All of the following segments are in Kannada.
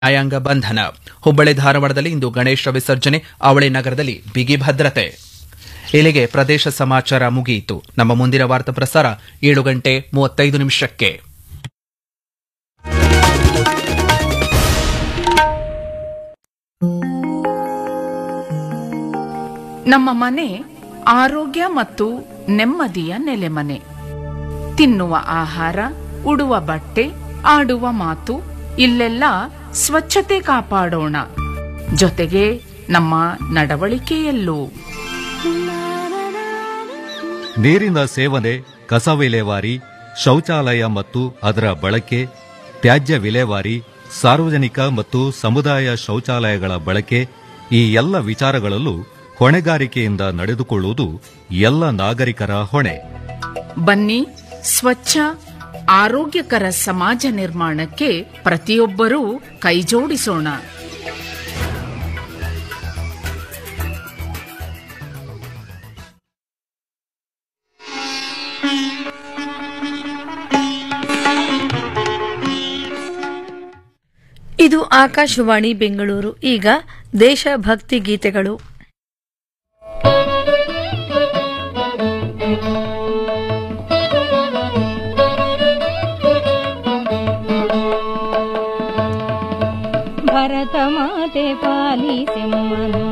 ನ್ಯಾಯಾಂಗ ಬಂಧನ ಹುಬ್ಬಳ್ಳಿ ಧಾರವಾಡದಲ್ಲಿ ಇಂದು ಗಣೇಶ ವಿಸರ್ಜನೆ ಅವಳಿ ನಗರದಲ್ಲಿ ಬಿಗಿ ಭದ್ರತೆ ಇಲ್ಲಿಗೆ ಪ್ರದೇಶ ಸಮಾಚಾರ ಮುಗಿಯಿತು ನಮ್ಮ ಮುಂದಿನ ವಾರ್ತಾ ಪ್ರಸಾರ ಏಳು ಗಂಟೆ ಮೂವತ್ತೈದು ನಿಮಿಷಕ್ಕೆ ನಮ್ಮ ಮನೆ ಆರೋಗ್ಯ ಮತ್ತು ನೆಮ್ಮದಿಯ ನೆಲೆಮನೆ ತಿನ್ನುವ ಆಹಾರ ಉಡುವ ಬಟ್ಟೆ ಆಡುವ ಮಾತು ಇಲ್ಲೆಲ್ಲ ಸ್ವಚ್ಛತೆ ಕಾಪಾಡೋಣ ಜೊತೆಗೆ ನಮ್ಮ ನಡವಳಿಕೆಯಲ್ಲೂ ನೀರಿನ ಸೇವನೆ ಕಸ ವಿಲೇವಾರಿ ಶೌಚಾಲಯ ಮತ್ತು ಅದರ ಬಳಕೆ ತ್ಯಾಜ್ಯ ವಿಲೇವಾರಿ ಸಾರ್ವಜನಿಕ ಮತ್ತು ಸಮುದಾಯ ಶೌಚಾಲಯಗಳ ಬಳಕೆ ಈ ಎಲ್ಲ ವಿಚಾರಗಳಲ್ಲೂ ಹೊಣೆಗಾರಿಕೆಯಿಂದ ನಡೆದುಕೊಳ್ಳುವುದು ಎಲ್ಲ ನಾಗರಿಕರ ಹೊಣೆ ಬನ್ನಿ ಸ್ವಚ್ಛ ಆರೋಗ್ಯಕರ ಸಮಾಜ ನಿರ್ಮಾಣಕ್ಕೆ ಪ್ರತಿಯೊಬ್ಬರೂ ಕೈಜೋಡಿಸೋಣ ಇದು ಆಕಾಶವಾಣಿ ಬೆಂಗಳೂರು ಈಗ ದೇಶಭಕ್ತಿ ಗೀತೆಗಳು ಭರತ ಮಾತೆ ಪಾಲಿಸೆಮ್ಮನು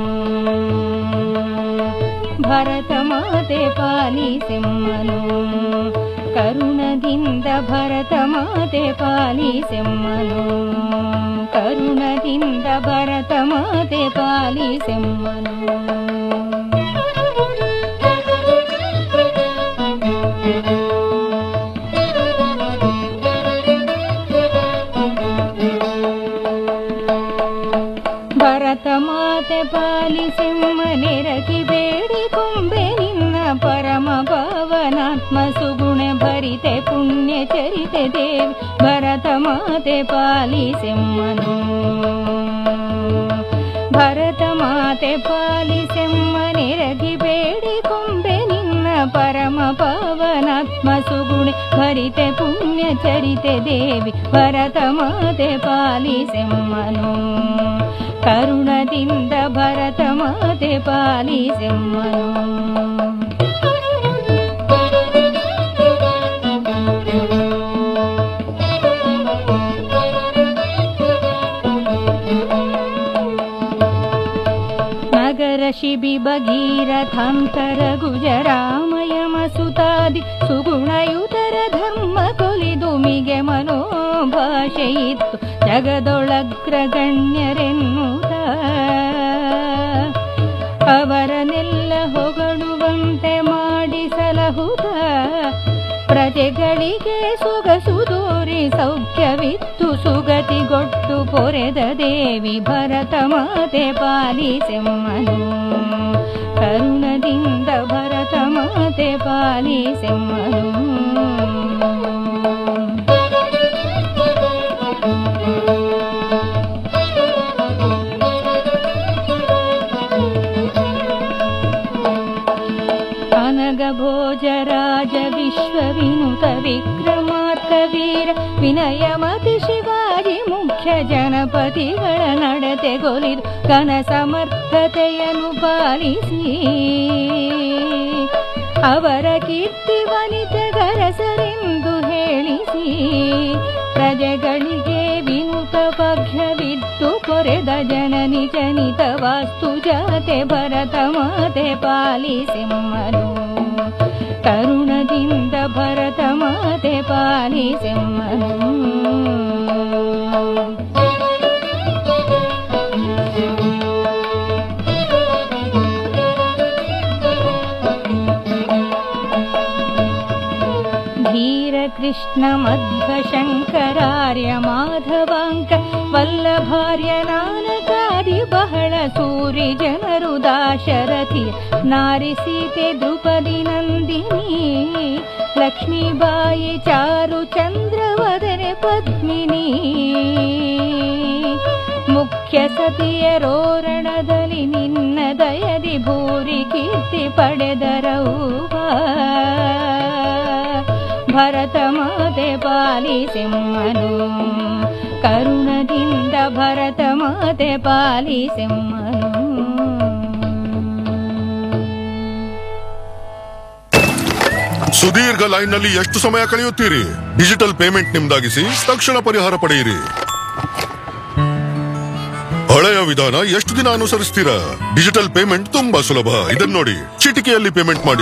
ಭರತ ಮಾತೆ ಪಾಲಿಸೆಮ್ಮನು ಕರುಣದಿಂದ ಭರತ ಮಾತೆ ಪಾಲಿಸೆಮ್ಮನು ಕರುಣದಿಂದ ಭರತ ಮಾತೆ ಪಾಲಿಸೆಮ್ಮನು ಭರತ ಮಾತೆ ಪಾಲಿಸೆಮ್ಮನೆರಗಿ ಬೇಡಿಕೊಂಬೆ ನಿನ್ನ ಪರಮ ಪಾವನಾತ್ಮ ಸುಗುಣ ಭರಿತೆ ಪುಣ್ಯ ಚರಿತೆ ದೇವಿ ಭರತ ಮಾತೆ ಪಾಲಿಸೆಮ್ಮನು ಭರತ ಮಾತೆ ಪಾಲಿಸೆಮ್ಮನೆರಗಿ ಬೇಡಿಕೊಂಬೆ ನಿನ್ನ ಪರಮ ಪಾವನಾತ್ಮ ಸುಗುಣ ಭರಿತೆ ಪುಣ್ಯ ಚರಿತೆ ದೇವಿ ಭರತ ಮಾತೆ ಪಾಲಿಸೆಮ್ಮನು ಕರುಣದಿಂದ ಭರತ ಮಾತೆ ಪಾಲಿಸೆಮ್ಮನು ನಗರ ಶಿಬಿ ಭಗೀರಥಾಂತರ ಗುಜರಾಮಯ ಮಸುತಾದಿ ಸುಗುಣಯುತರ ಧರ್ಮ ಕೊಲಿದುಮಿಗೆ ಮನೋಭಾಷೆಯಿತ್ತು ಜಗದೊಳಗ್ರಗಣ್ಯರೆನ್ನುತ್ತ ಅವರನ್ನೆಲ್ಲ ಹೊಗಳುವಂತೆ ಮಾಡಿ ಸಲಹುತ್ತ ಪ್ರಜೆಗಳಿಗೆ ಸೊಗಸು ದೋರಿ ಸೌಖ್ಯವಿತ್ತು ಸುಗತಿಗೊಟ್ಟು ಪೊರೆದ ದೇವಿ ಭರತ ಮಾತೆ ಪಾಲಿಸೆಮ್ಮನು ಕರುಣದಿಂದ ಭರತ ಮಾತೆ ಪಾಲಿಸೆಮ್ಮನು ಅನಗ ಭೋಜರಾಜ ವಿಶ್ವವಿನುತ ವಿಕ್ರಮಾರ್ಕ ವೀರ ವಿನಯಮತಿ ಶಿವಾಜಿ ಮುಖ್ಯ ಜನಪತಿಗಳ ನಡತೆಗೊಲಿದು ಘನ ಸಮರ್ಥತೆಯನ್ನು ಪಾಲಿಸಿ ಅವರ ಕೀರ್ತಿ ವನಿತೆಗರಸರೆಂದು ಹೇಳಿಸಿ ಪ್ರಜೆಗಳಿಗೆ ವಿನುತ ಭಾಗ್ಯವಿದ್ದು ಕೊರೆದ ಜನನಿ ಜನಿತ ವಾಸ್ತು ಜಾತೆ ಭರತ ಮಾತೆ ಪಾಲಿಸೆಮ್ಮನು ಕರುಣದಿಂದ ಭರತ ಮಾತೆ ಪಾಲಿಸೆಮ್ಮನು ಧೀರ ಕೃಷ್ಣ ಮಧ್ವ ಶಂಕರಾರ್ಯ ಮಾಧವಾಂಕ ವಲ್ಲಭಾರ್ಯ ನಾನಕಾದಿ ಬಹಳ ಸೂರಿ ಜನರು ದಾಶರಥಿ ನಾರಿ ಸೀತೆ ದ್ರುಪದಿ ನಂದಿನಿ ಲಕ್ಷ್ಮೀಬಾಯಿ ಚಾರು ಚಂದ್ರವದನೆ ಪದ್ಮಿನಿ ಮುಖ್ಯ ಸತಿಯರೋರಣದಲ್ಲಿ ನಿನ್ನ ದಯದಿ ಭೂರಿ ಕೀರ್ತಿ ಪಡೆದರವ್ವ ಭರತ ಮಾತೆ ಪಾಲಿಸೆಮ್ಮನು ಕರುಣದಿಂದ ಭರತ ಮಾತೆ ಪಾಲಿಸೆಮ್ಮನು ಸುದೀರ್ಘ ಲೈನ್ ನಲ್ಲಿ ಎಷ್ಟು ಸಮಯ ಕಳೆಯುತ್ತೀರಿ ಡಿಜಿಟಲ್ ಪೇಮೆಂಟ್ ನಿಮ್ದಾಗಿಸಿ ತಕ್ಷಣ ಪರಿಹಾರ ಪಡೆಯಿರಿ ಹಳೆಯ ವಿಧಾನ ಎಷ್ಟು ದಿನ ಅನುಸರಿಸ್ತೀರಾ ಡಿಜಿಟಲ್ ಪೇಮೆಂಟ್ ತುಂಬಾ ಸುಲಭ ಇದನ್ನ ನೋಡಿ ಚಿಟಿಕೆಯಲ್ಲಿ ಪೇಮೆಂಟ್ ಮಾಡಿ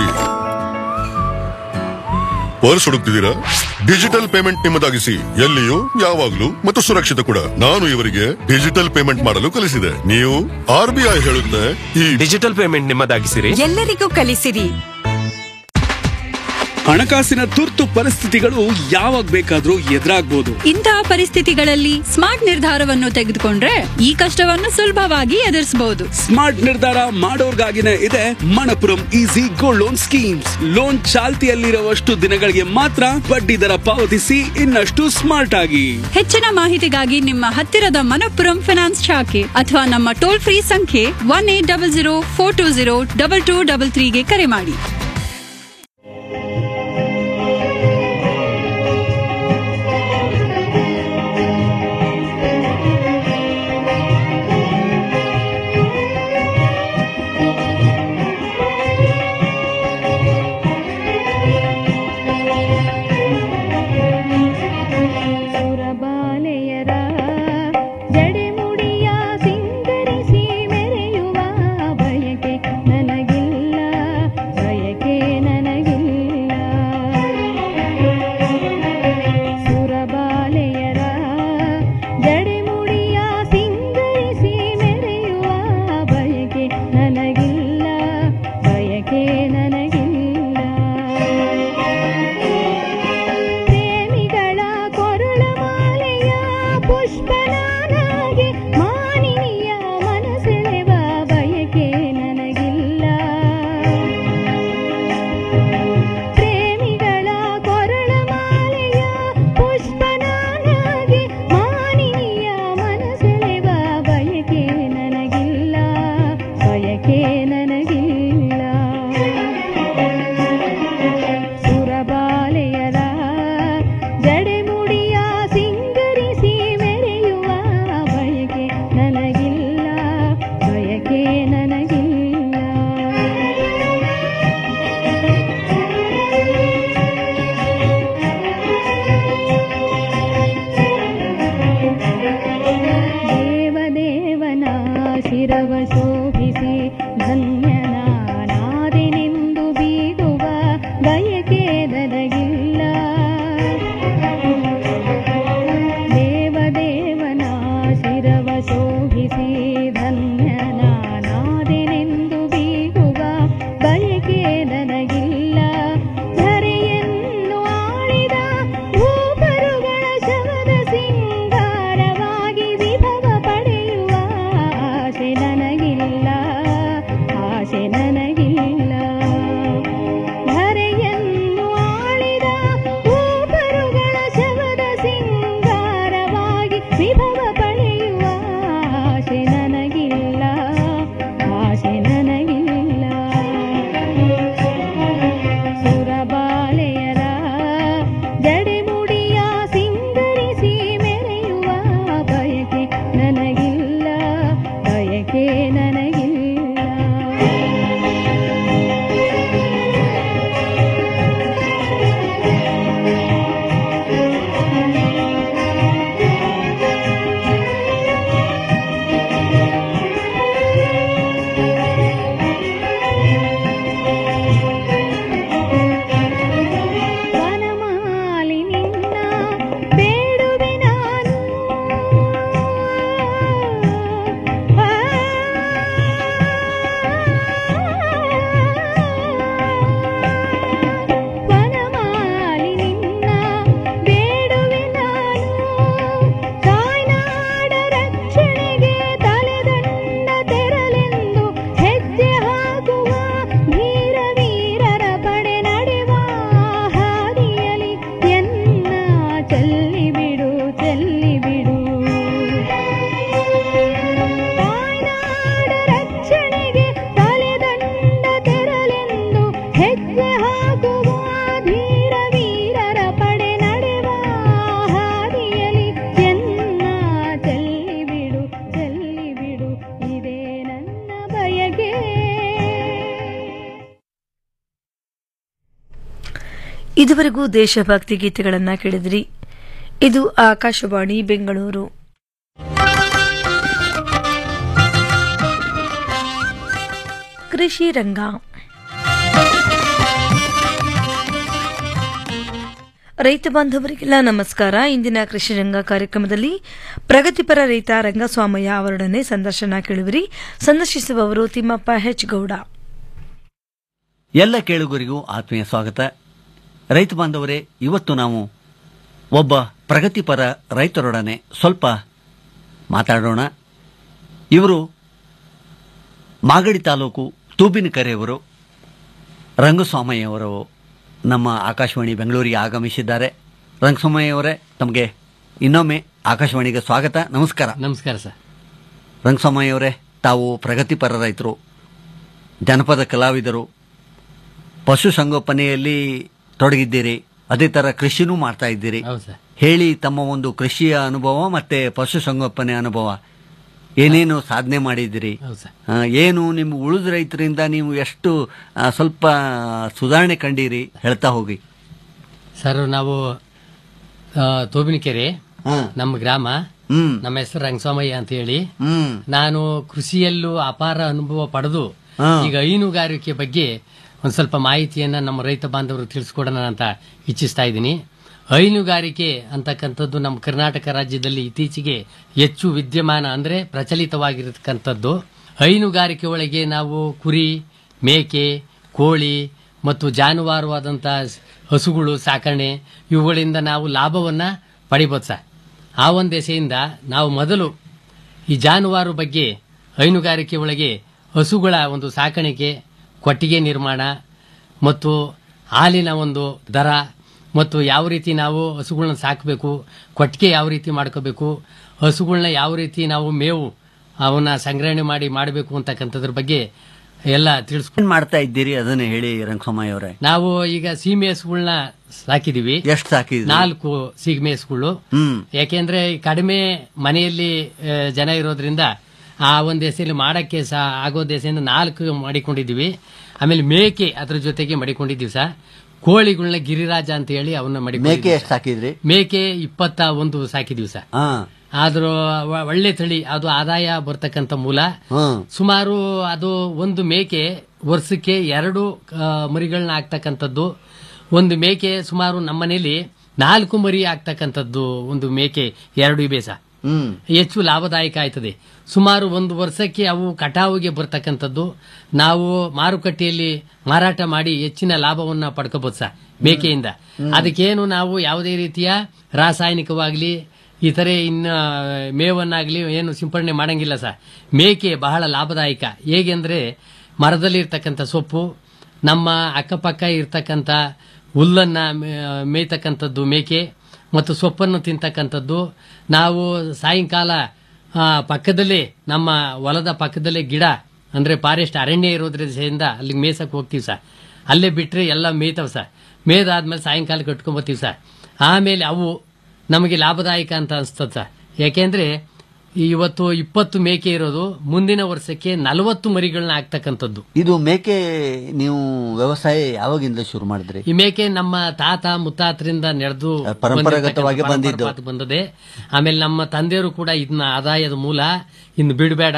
ಪರ್ಸ್ ಹುಡುಕ್ತಿದ್ದೀರಾ ಡಿಜಿಟಲ್ ಪೇಮೆಂಟ್ ನಿಮ್ಮದಾಗಿಸಿ ಎಲ್ಲಿಯೂ ಯಾವಾಗ್ಲೂ ಮತ್ತು ಸುರಕ್ಷಿತ ಕೂಡ ನಾನು ಇವರಿಗೆ ಡಿಜಿಟಲ್ ಪೇಮೆಂಟ್ ಮಾಡಲು ಕಲಿಸಿದೆ ನೀವು ಆರ್ ಬಿ ಐ ಹೇಳುತ್ತೆ ಈ ಡಿಜಿಟಲ್ ಪೇಮೆಂಟ್ ನಿಮ್ಮದಾಗಿಸಿರಿ ಎಲ್ಲರಿಗೂ ಕಲಿಸಿರಿ ಹಣಕಾಸಿನ ತುರ್ತು ಪರಿಸ್ಥಿತಿಗಳು ಯಾವಾಗ ಬೇಕಾದ್ರೂ ಎದುರಾಗ್ಬೋದು ಇಂತಹ ಪರಿಸ್ಥಿತಿಗಳಲ್ಲಿ ಸ್ಮಾರ್ಟ್ ನಿರ್ಧಾರವನ್ನು ತೆಗೆದುಕೊಂಡ್ರೆ ಈ ಕಷ್ಟವನ್ನು ಸುಲಭವಾಗಿ ಎದುರಿಸಬಹುದು ಸ್ಮಾರ್ಟ್ ನಿರ್ಧಾರ ಮಾಡೋರ್ಗಾಗಿನೇ ಇದೆ Manappuram easy gold loan schemes loan ಚಾಲ್ತಿಯಲ್ಲಿರುವಷ್ಟು ದಿನಗಳಿಗೆ ಮಾತ್ರ ಬಡ್ಡಿ ದರ ಪಾವತಿಸಿ ಇನ್ನಷ್ಟು ಸ್ಮಾರ್ಟ್ ಆಗಿ ಹೆಚ್ಚಿನ ಮಾಹಿತಿಗಾಗಿ ನಿಮ್ಮ ಹತ್ತಿರದ ಮನಪ್ಪುರಂ ಫಿನಾನ್ಸ್ ಶಾಖೆ ಅಥವಾ ನಮ್ಮ ಟೋಲ್ ಫ್ರೀ ಸಂಖ್ಯೆ one eight double zero four two zero double two double ತ್ರೀಗೆ ಕರೆ ಮಾಡಿ ಸುರಬಾಲೆಯರ ಜಡೆಮುಡಿಯ ಸಿಂಗರಿಸಿ ಮೆರೆಯುವ ಬಯಕೆ ನನಗಿಲ್ಲ ಬಯಕೆ ನನಗಿಲ್ಲ ಸುರಬಾಲೆಯರ ಜಡೆಮುಡಿಯ ಸಿಂಗರಿಸಿ ಮೆರೆಯುವ ಬಯಕೆ ನನಗಿಲ್ಲ ಬಯಕೆ ನನಗಿಲ್ಲ ಪ್ರೇಮಿಗಳ ಕೊರಳ ಮಾಲೆಯ ಪುಷ್ಪನಾನಾಗಿ ಮಾನಿನಿಯ ಮನಸೆಳೆವ ಬಯಕೆ ನನಗಿಲ್ಲ ಪ್ರೇಮಿಗಳ ಕೊರಳ ಮಾಲೆಯ ಪುಷ್ಪನಾನಾಗಿ ಮಾನಿನಿಯ ಮನಸೆಳೆವ ಬಯಕೆ ನನಗಿಲ್ಲ ಬಯಕೆ ನನಗಿಲ್ಲ ಸುರಬಾಲೆಯರ ಜಡೆಮುಡಿಯ ಸಿಂಗರಿಸಿ ಮೆರೆಯುವ ಬಯಕೆ ನನಗಿಲ್ಲ ಬಯಕೆ ನನಗಿಲ್ಲ ದೇವದೇವನ ಶಿರವ ಶೋಭಿಸಿ ಧನ್ಯನಾದೆನೆಂದು ಬೀಗುವ ಬಯಕೆ ನನಗಿಲ್ಲ ದೇವದೇವನ ಶಿರವ ಶೋಭಿಸಿ ಧನ್ಯನಾದೆನೆಂದು ಬೀಗುವ ಬಯಕೆ ನನಗಿಲ್ಲ ಧರೆಯನ್ನು ಆಳಿದ ಭೂಪರುಗಳ ಶವದ ಸಿಂಗಾರವಾಗಿ ವಿಭವ ಪಡೆಯುವ ಆಸೆ ನನಗಿಲ್ಲ ಇದುವರೆಗೂ ದೇಶಭಕ್ತಿ ಗೀತೆಗಳನ್ನ ಕೇಳಿದ್ರಿ ಇದು ಆಕಾಶವಾಣಿ ಬೆಂಗಳೂರು ಕೃಷಿ ರಂಗ ರೈತ ಬಾಂಧವರಿಗೆಲ್ಲ ನಮಸ್ಕಾರ ಇಂದಿನ ಕೃಷಿ ರಂಗ ಕಾರ್ಯಕ್ರಮದಲ್ಲಿ ಪ್ರಗತಿಪರ ರೈತ ರಂಗಸ್ವಾಮಯ್ಯ ಅವರೊಡನೆ ಸಂದರ್ಶನ ಕೇಳುವಿರಿ ಸಂದರ್ಶಿಸುವವರು ತಿಮ್ಮಪ್ಪ ಹೆಚ್ ಗೌಡ ಎಲ್ಲ ಕೇಳುಗರಿಗೂ ಆತ್ಮೀಯ ಸ್ವಾಗತ ರೈತ ಬಾಂಧವರೇ ಇವತ್ತು ನಾವು ಒಬ್ಬ ಪ್ರಗತಿಪರ ರೈತರೊಡನೆ ಸ್ವಲ್ಪ ಮಾತಾಡೋಣ ಇವರು ಮಾಗಡಿ ತಾಲೂಕು ತೂಬಿನಕೆರೆಯವರು ರಂಗಸ್ವಾಮಯ್ಯವರು ನಮ್ಮ ಆಕಾಶವಾಣಿ ಬೆಂಗಳೂರಿಗೆ ಆಗಮಿಸಿದ್ದಾರೆ ರಂಗಸ್ವಾಮಯ್ಯವರೇ ತಮಗೆ ಇನ್ನೊಮ್ಮೆ ಆಕಾಶವಾಣಿಗೆ ಸ್ವಾಗತ ನಮಸ್ಕಾರ ನಮಸ್ಕಾರ ಸರ್ ರಂಗಸ್ವಾಮಯ್ಯವರೇ ತಾವು ಪ್ರಗತಿಪರ ರೈತರು ಜನಪದ ಕಲಾವಿದರು ಪಶುಸಂಗೋಪನೆಯಲ್ಲಿ ತೊಡಗಿದ್ದೀರಿ ಅದೇ ತರ ಕೃಷಿನೂ ಮಾಡ್ತಾ ಇದ್ದೀರಿ ಹೌದು ಸರ್ ಹೇಳಿ ತಮ್ಮ ಒಂದು ಕೃಷಿಯ ಅನುಭವ ಮತ್ತೆ ಪಶುಸಂಗೋಪನೆ ಅನುಭವ ಏನೇನು ಸಾಧನೆ ಮಾಡಿದ್ದೀರಿ ಹೌದು ಸರ್ ಆ, ಏನು ನಿಮ್ಮ ಉಳಿದ ರೈತರಿಂದ ನೀವು ಎಷ್ಟು ಆ, ಸ್ವಲ್ಪ ಸುಧಾರಣೆ ಕಂಡೀರಿ ಹೇಳ್ತಾ ಹೋಗಿ ಸರ್ ನಾವು ಆ, ತೋಬಿನಕೆರೆ ಹಾ. ನಮ್ಮ ಗ್ರಾಮ ಹ್ಮ್ ನಮ್ಮ ಹೆಸರು ರಂಗಸ್ವಾಮಯ್ಯ ಅಂತ ಹೇಳಿ ಹ್ಮ್ ನಾನು ಕೃಷಿಯಲ್ಲೂ ಅಪಾರ ಅನುಭವ ಪಡೆದು ಹಾ. ಈಗ ಹೈನುಗಾರಿಕೆ ಬಗ್ಗೆ ಒಂದು ಸ್ವಲ್ಪ ಮಾಹಿತಿಯನ್ನ ನಮ್ಮ ರೈತ ಬಾಂಧವರು ತಿಳಿಸ್ಕೊಡೋಣ ಅಂತ ಇಚ್ಛಿಸ್ತಾ ಇದ್ದೀನಿ ಹೈನುಗಾರಿಕೆ ಅಂತಕ್ಕಂಥದ್ದು ನಮ್ಮ ಕರ್ನಾಟಕ ರಾಜ್ಯದಲ್ಲಿ ಇತ್ತೀಚೆಗೆ ಹೆಚ್ಚು ವಿದ್ಯಮಾನ ಅಂದ್ರೆ ಪ್ರಚಲಿತವಾಗಿರತಕ್ಕಂಥದ್ದು ಹೈನುಗಾರಿಕೆ ಒಳಗೆ ನಾವು ಕುರಿ ಮೇಕೆ ಕೋಳಿ ಮತ್ತು ಜಾನುವಾರುವಾದಂಥ ಹಸುಗಳು ಸಾಕಣೆ ಇವುಗಳಿಂದ ನಾವು ಲಾಭವನ್ನ ಪಡಿಬೋದು ಸರ್ ಆ ಒಂದು ದೆಸೆಯಿಂದ ನಾವು ಮೊದಲು ಈ ಜಾನುವಾರು ಬಗ್ಗೆ ಹೈನುಗಾರಿಕೆ ಒಳಗೆ ಹಸುಗಳ ಒಂದು ಸಾಕಾಣಿಕೆ ಕೊಟ್ಟಿಗೆ ನಿರ್ಮಾಣ ಮತ್ತು ಹಾಲಿನ ಒಂದು ದರ ಮತ್ತು ಯಾವ ರೀತಿ ನಾವು ಹಸುಗಳನ್ನ ಸಾಕಬೇಕು ಕೊಟ್ಟಿಗೆ ಯಾವ ರೀತಿ ಮಾಡ್ಕೋಬೇಕು ಹಸುಗಳನ್ನ ಯಾವ ರೀತಿ ನಾವು ಮೇವು ಅವನ್ನ ಸಂಗ್ರಹಣೆ ಮಾಡಿ ಮಾಡಬೇಕು ಅಂತಕ್ಕಂಥದ್ರ ಬಗ್ಗೆ ಎಲ್ಲ ತಿಳಿಸ್ಕೊಂಡು ಏನ್ ಮಾಡ್ತಾ ಇದ್ದೀರಿ ಅದನ್ನ ಹೇಳಿ ರಂಗಸ್ವಾಮಯ್ಯ ಅವರೇ ನಾವು ಈಗ ಸೀಮೆ ಹಸುಗಳನ್ನ ಸಾಕಿದೀವಿ ಎಷ್ಟು ಸಾಕಿದ್ರಿ ನಾಲ್ಕು ಸೀಮೆ ಹಸುಗಳು ಹ್ಮ್ ಯಾಕೆಂದ್ರೆ ಈ ಕಡಿಮೆ ಮನೆಯಲ್ಲಿ ಆ, ಜನ ಇರೋದ್ರಿಂದ ಆ ಒಂದು ದೆಸೆಯಲ್ಲಿ ಮಾಡಕ್ಕೆ ಸಹ ಆಗೋ ದೆಸೆಯಿಂದ ನಾಲ್ಕು ಮಾಡಿಕೊಂಡಿದ್ದೀವಿ ಆಮೇಲೆ ಮೇಕೆ ಅದ್ರ ಜೊತೆಗೆ ಮಡಿಕೊಂಡಿದ್ದೀವಿ ಸಹ ಕೋಳಿಗಳನ್ನ ಗಿರಿರಾಜ ಅಂತ ಹೇಳಿ ಅವನ್ನ ಮೇಕೆ ಮಡಿಕೊಂಡಿದ್ದೀವಿ ಎಷ್ಟು ಸಾಕಿದ್ರಿ ಮೇಕೆ ಇಪ್ಪತ್ತ ಒಂದು ಸಾಕಿದೀವಿ ಸರ್ ಹಾ ಆದ್ರೂ ಒ- ಒಳ್ಳೆ ತಳಿ ಅದು ಆದಾಯ ಬರ್ತಕ್ಕಂಥ ಮೂಲ ಹ್ಮ್ ಸುಮಾರು ಅದು ಒಂದು ಮೇಕೆ ವರ್ಷಕ್ಕೆ ಎರಡು ಆ, ಮರಿಗಳನ್ನ ಆಗ್ತಕ್ಕಂಥದ್ದು ಒಂದು ಮೇಕೆ ಸುಮಾರು ನಮ್ಮನೇಲಿ ನಾಲ್ಕು ಮರಿ ಆಗ್ತಕ್ಕಂಥದ್ದು ಒಂದು ಮೇಕೆ ಎರಡು ಇವೆ ಸಹ ಹ್ಮ್ ಹೆಚ್ಚು ಲಾಭದಾಯಕ ಆಯ್ತದೆ ಸುಮಾರು ಒಂದು ವರ್ಷಕ್ಕೆ ಅವು ಕಟಾವಿಗೆ ಬರ್ತಕ್ಕಂಥದ್ದು ನಾವು ಮಾರುಕಟ್ಟೆಯಲ್ಲಿ ಮಾರಾಟ ಮಾಡಿ ಹೆಚ್ಚಿನ ಲಾಭವನ್ನ ಪಡ್ಕೋಬಹುದು ಸರ್ ಮೇಕೆಯಿಂದ ಅದಕ್ಕೇನು ನಾವು ಯಾವುದೇ ರೀತಿಯ ರಾಸಾಯನಿಕವಾಗ್ಲಿ ಇತರೆ ಇನ್ನ ಮೇವನ್ನಾಗ್ಲಿ ಏನು ಸಿಂಪಡಣೆ ಮಾಡಂಗಿಲ್ಲ ಸರ್ ಮೇಕೆ ಬಹಳ ಲಾಭದಾಯಕ ಹೇಗೆಂದ್ರೆ ಮರದಲ್ಲಿ ಇರ್ತಕ್ಕಂಥ ಸೊಪ್ಪು ನಮ್ಮ ಅಕ್ಕಪಕ್ಕ ಇರ್ತಕ್ಕಂಥ ಹುಲ್ಲನ್ನ ಮೇ- ಮೇಯ್ತಕ್ಕಂಥದ್ದು ಮೇಕೆ ಮತ್ತು ಸೊಪ್ಪನ್ನು ತಿಂತಕ್ಕಂಥದ್ದು ನಾವು ಸಾಯಂಕಾಲ ಆ, ಪಕ್ಕದಲ್ಲೇ ನಮ್ಮ ಹೊಲದ ಪಕ್ಕದಲ್ಲೇ ಗಿಡ ಅಂದ್ರೆ ಫಾರೆಸ್ಟ್ ಅರಣ್ಯ ಇರೋದ್ರಿಂದ ಅಲ್ಲಿಗೆ ಮೇಯ್ಸಕ್ ಹೋಗ್ತೀವಿ ಸರ್ ಅಲ್ಲೇ ಬಿಟ್ರೆ ಎಲ್ಲ ಮೇಯ್ತಾವ್ ಸರ್ ಮೇಯ್ದಾದ್ಮೇಲೆ ಸಾಯಂಕಾಲ ಕಟ್ಕೊಂಬತ್ತೀವಿ ಸರ್ ಆಮೇಲೆ ಅವು ನಮಗೆ ಲಾಭದಾಯಕ ಅಂತ ಅನ್ಸ್ತದ ಸರ್ ಯಾಕೆಂದ್ರೆ ಇವತ್ತು ಇಪ್ಪತ್ತು ಮೇಕೆ ಇರೋದು ಮುಂದಿನ ವರ್ಷಕ್ಕೆ ನಲವತ್ತು ಮರಿಗಳನ್ನ ಆಗ್ತಕ್ಕಂಥದ್ದು ಇದು ಮೇಕೆ ನೀವು ವ್ಯವಸಾಯ ಯಾವಾಗಿಂದ ಶುರು ಮಾಡಿದ್ರಿ ಈ ಮೇಕೆ ನಮ್ಮ ತಾತ ಮುತ್ತಾತರಿಂದ ನಡೆದು ಪರಂಪರಾಗತವಾಗಿ ಬಂದಿದ್ದು. ಬಂದದೆ ಆಮೇಲೆ ನಮ್ಮ ತಂದೆಯವರು ಕೂಡ ಇದನ್ನ ಆದಾಯದ ಮೂಲ ಇನ್ನು ಬಿಡಬೇಡ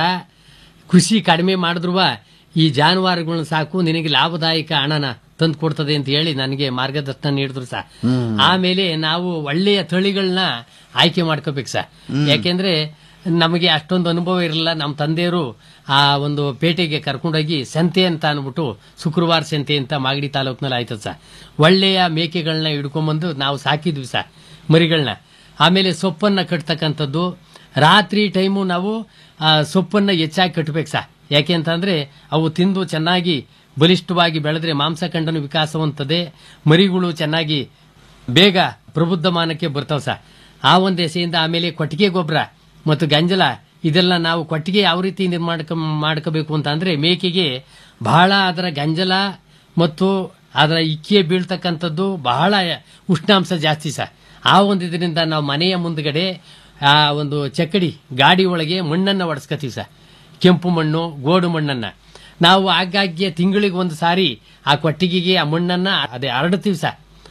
ಕೃಷಿ ಕಡಿಮೆ ಮಾಡಿದ್ರು ಈ ಜಾನುವಾರುಗಳನ್ನ ಸಾಕು ನಿನಗೆ ಲಾಭದಾಯಕ ಹಣನ ತಂದು ಕೊಡ್ತದೆ ಅಂತ ಹೇಳಿ ನನಗೆ ಮಾರ್ಗದರ್ಶನ ನೀಡಿದ್ರು ಸಹ ಆಮೇಲೆ ನಾವು ಒಳ್ಳೆಯ ತಳಿಗಳನ್ನ ಆಯ್ಕೆ ಮಾಡ್ಕೋಬೇಕು ಸರ್ ಯಾಕೆಂದ್ರೆ ನಮಗೆ ಅಷ್ಟೊಂದು ಅನುಭವ ಇರಲಿಲ್ಲ ನಮ್ಮ ತಂದೆಯವರು ಆ ಒಂದು ಪೇಟೆಗೆ ಕರ್ಕೊಂಡೋಗಿ ಸಂತೆ ಅಂತ ಅಂದ್ಬಿಟ್ಟು ಶುಕ್ರವಾರ ಸಂತೆ ಅಂತ ಮಾಗಡಿ ತಾಲೂಕಿನಲ್ಲಿ ಆಯ್ತದ ಸರ್ ಒಳ್ಳೆಯ ಮೇಕೆಗಳನ್ನ ಹಿಡ್ಕೊಂಬಂದು ನಾವು ಸಾಕಿದ್ವಿ ಸರ್ ಮರಿಗಳನ್ನ ಆಮೇಲೆ ಸೊಪ್ಪನ್ನ ಕಟ್ತಕ್ಕಂಥದ್ದು ರಾತ್ರಿ ಟೈಮು ನಾವು ಆ, ಸೊಪ್ಪನ್ನ ಹೆಚ್ಚಾಗಿ ಕಟ್ಟಬೇಕು ಸರ್ ಯಾಕೆ ಅಂತಂದ್ರೆ ಅವು ತಿಂದು ಚೆನ್ನಾಗಿ ಬಲಿಷ್ಠವಾಗಿ ಬೆಳೆದ್ರೆ ಮಾಂಸಖಂಡನು ವಿಕಾಸವಂತದೆ ಮರಿಗಳು ಚೆನ್ನಾಗಿ ಬೇಗ ಪ್ರಬುದ್ಧಮಾನಕ್ಕೆ ಬರ್ತಾವ ಸರ್ ಆ ಒಂದು ದೆಸೆಯಿಂದ ಆಮೇಲೆ ಕೊಟ್ಟಿಗೆ ಗೊಬ್ಬರ ಮತ್ತು ಗಂಜಲ ಇದೆಲ್ಲ ನಾವು ಕೊಟ್ಟಿಗೆ ಯಾವ ರೀತಿ ನಿರ್ಮಾಣ ಮಾಡ್ಕೋಬೇಕು ಅಂತ ಅಂದ್ರೆ ಮೇಕೆಗೆ ಬಹಳ ಅದರ ಗಂಜಲ ಮತ್ತು ಅದರ ಇಕ್ಕಿಗೆ ಬೀಳ್ತಕ್ಕಂಥದ್ದು ಬಹಳ ಉಷ್ಣಾಂಶ ಜಾಸ್ತಿ ಸರ್ ಆ ಒಂದು ಇದರಿಂದ ನಾವು ಮನೆಯ ಮುಂದ್ಗಡೆ ಆ ಒಂದು ಚಕ್ಕಡಿ ಗಾಡಿ ಒಳಗೆ ಮಣ್ಣನ್ನ ಒಡಸ್ಕೊತೀವಿ ಸರ್ ಕೆಂಪು ಮಣ್ಣು ಗೋಡು ಮಣ್ಣನ್ನ ನಾವು ಆಗಾಗ್ಗೆ ತಿಂಗಳಿಗೆ ಒಂದು ಸಾರಿ ಆ ಕೊಟ್ಟಿಗೆಗೆ ಆ ಮಣ್ಣನ್ನ ಅದೇ ಹರಡ್ತೀವಿ ಸರ್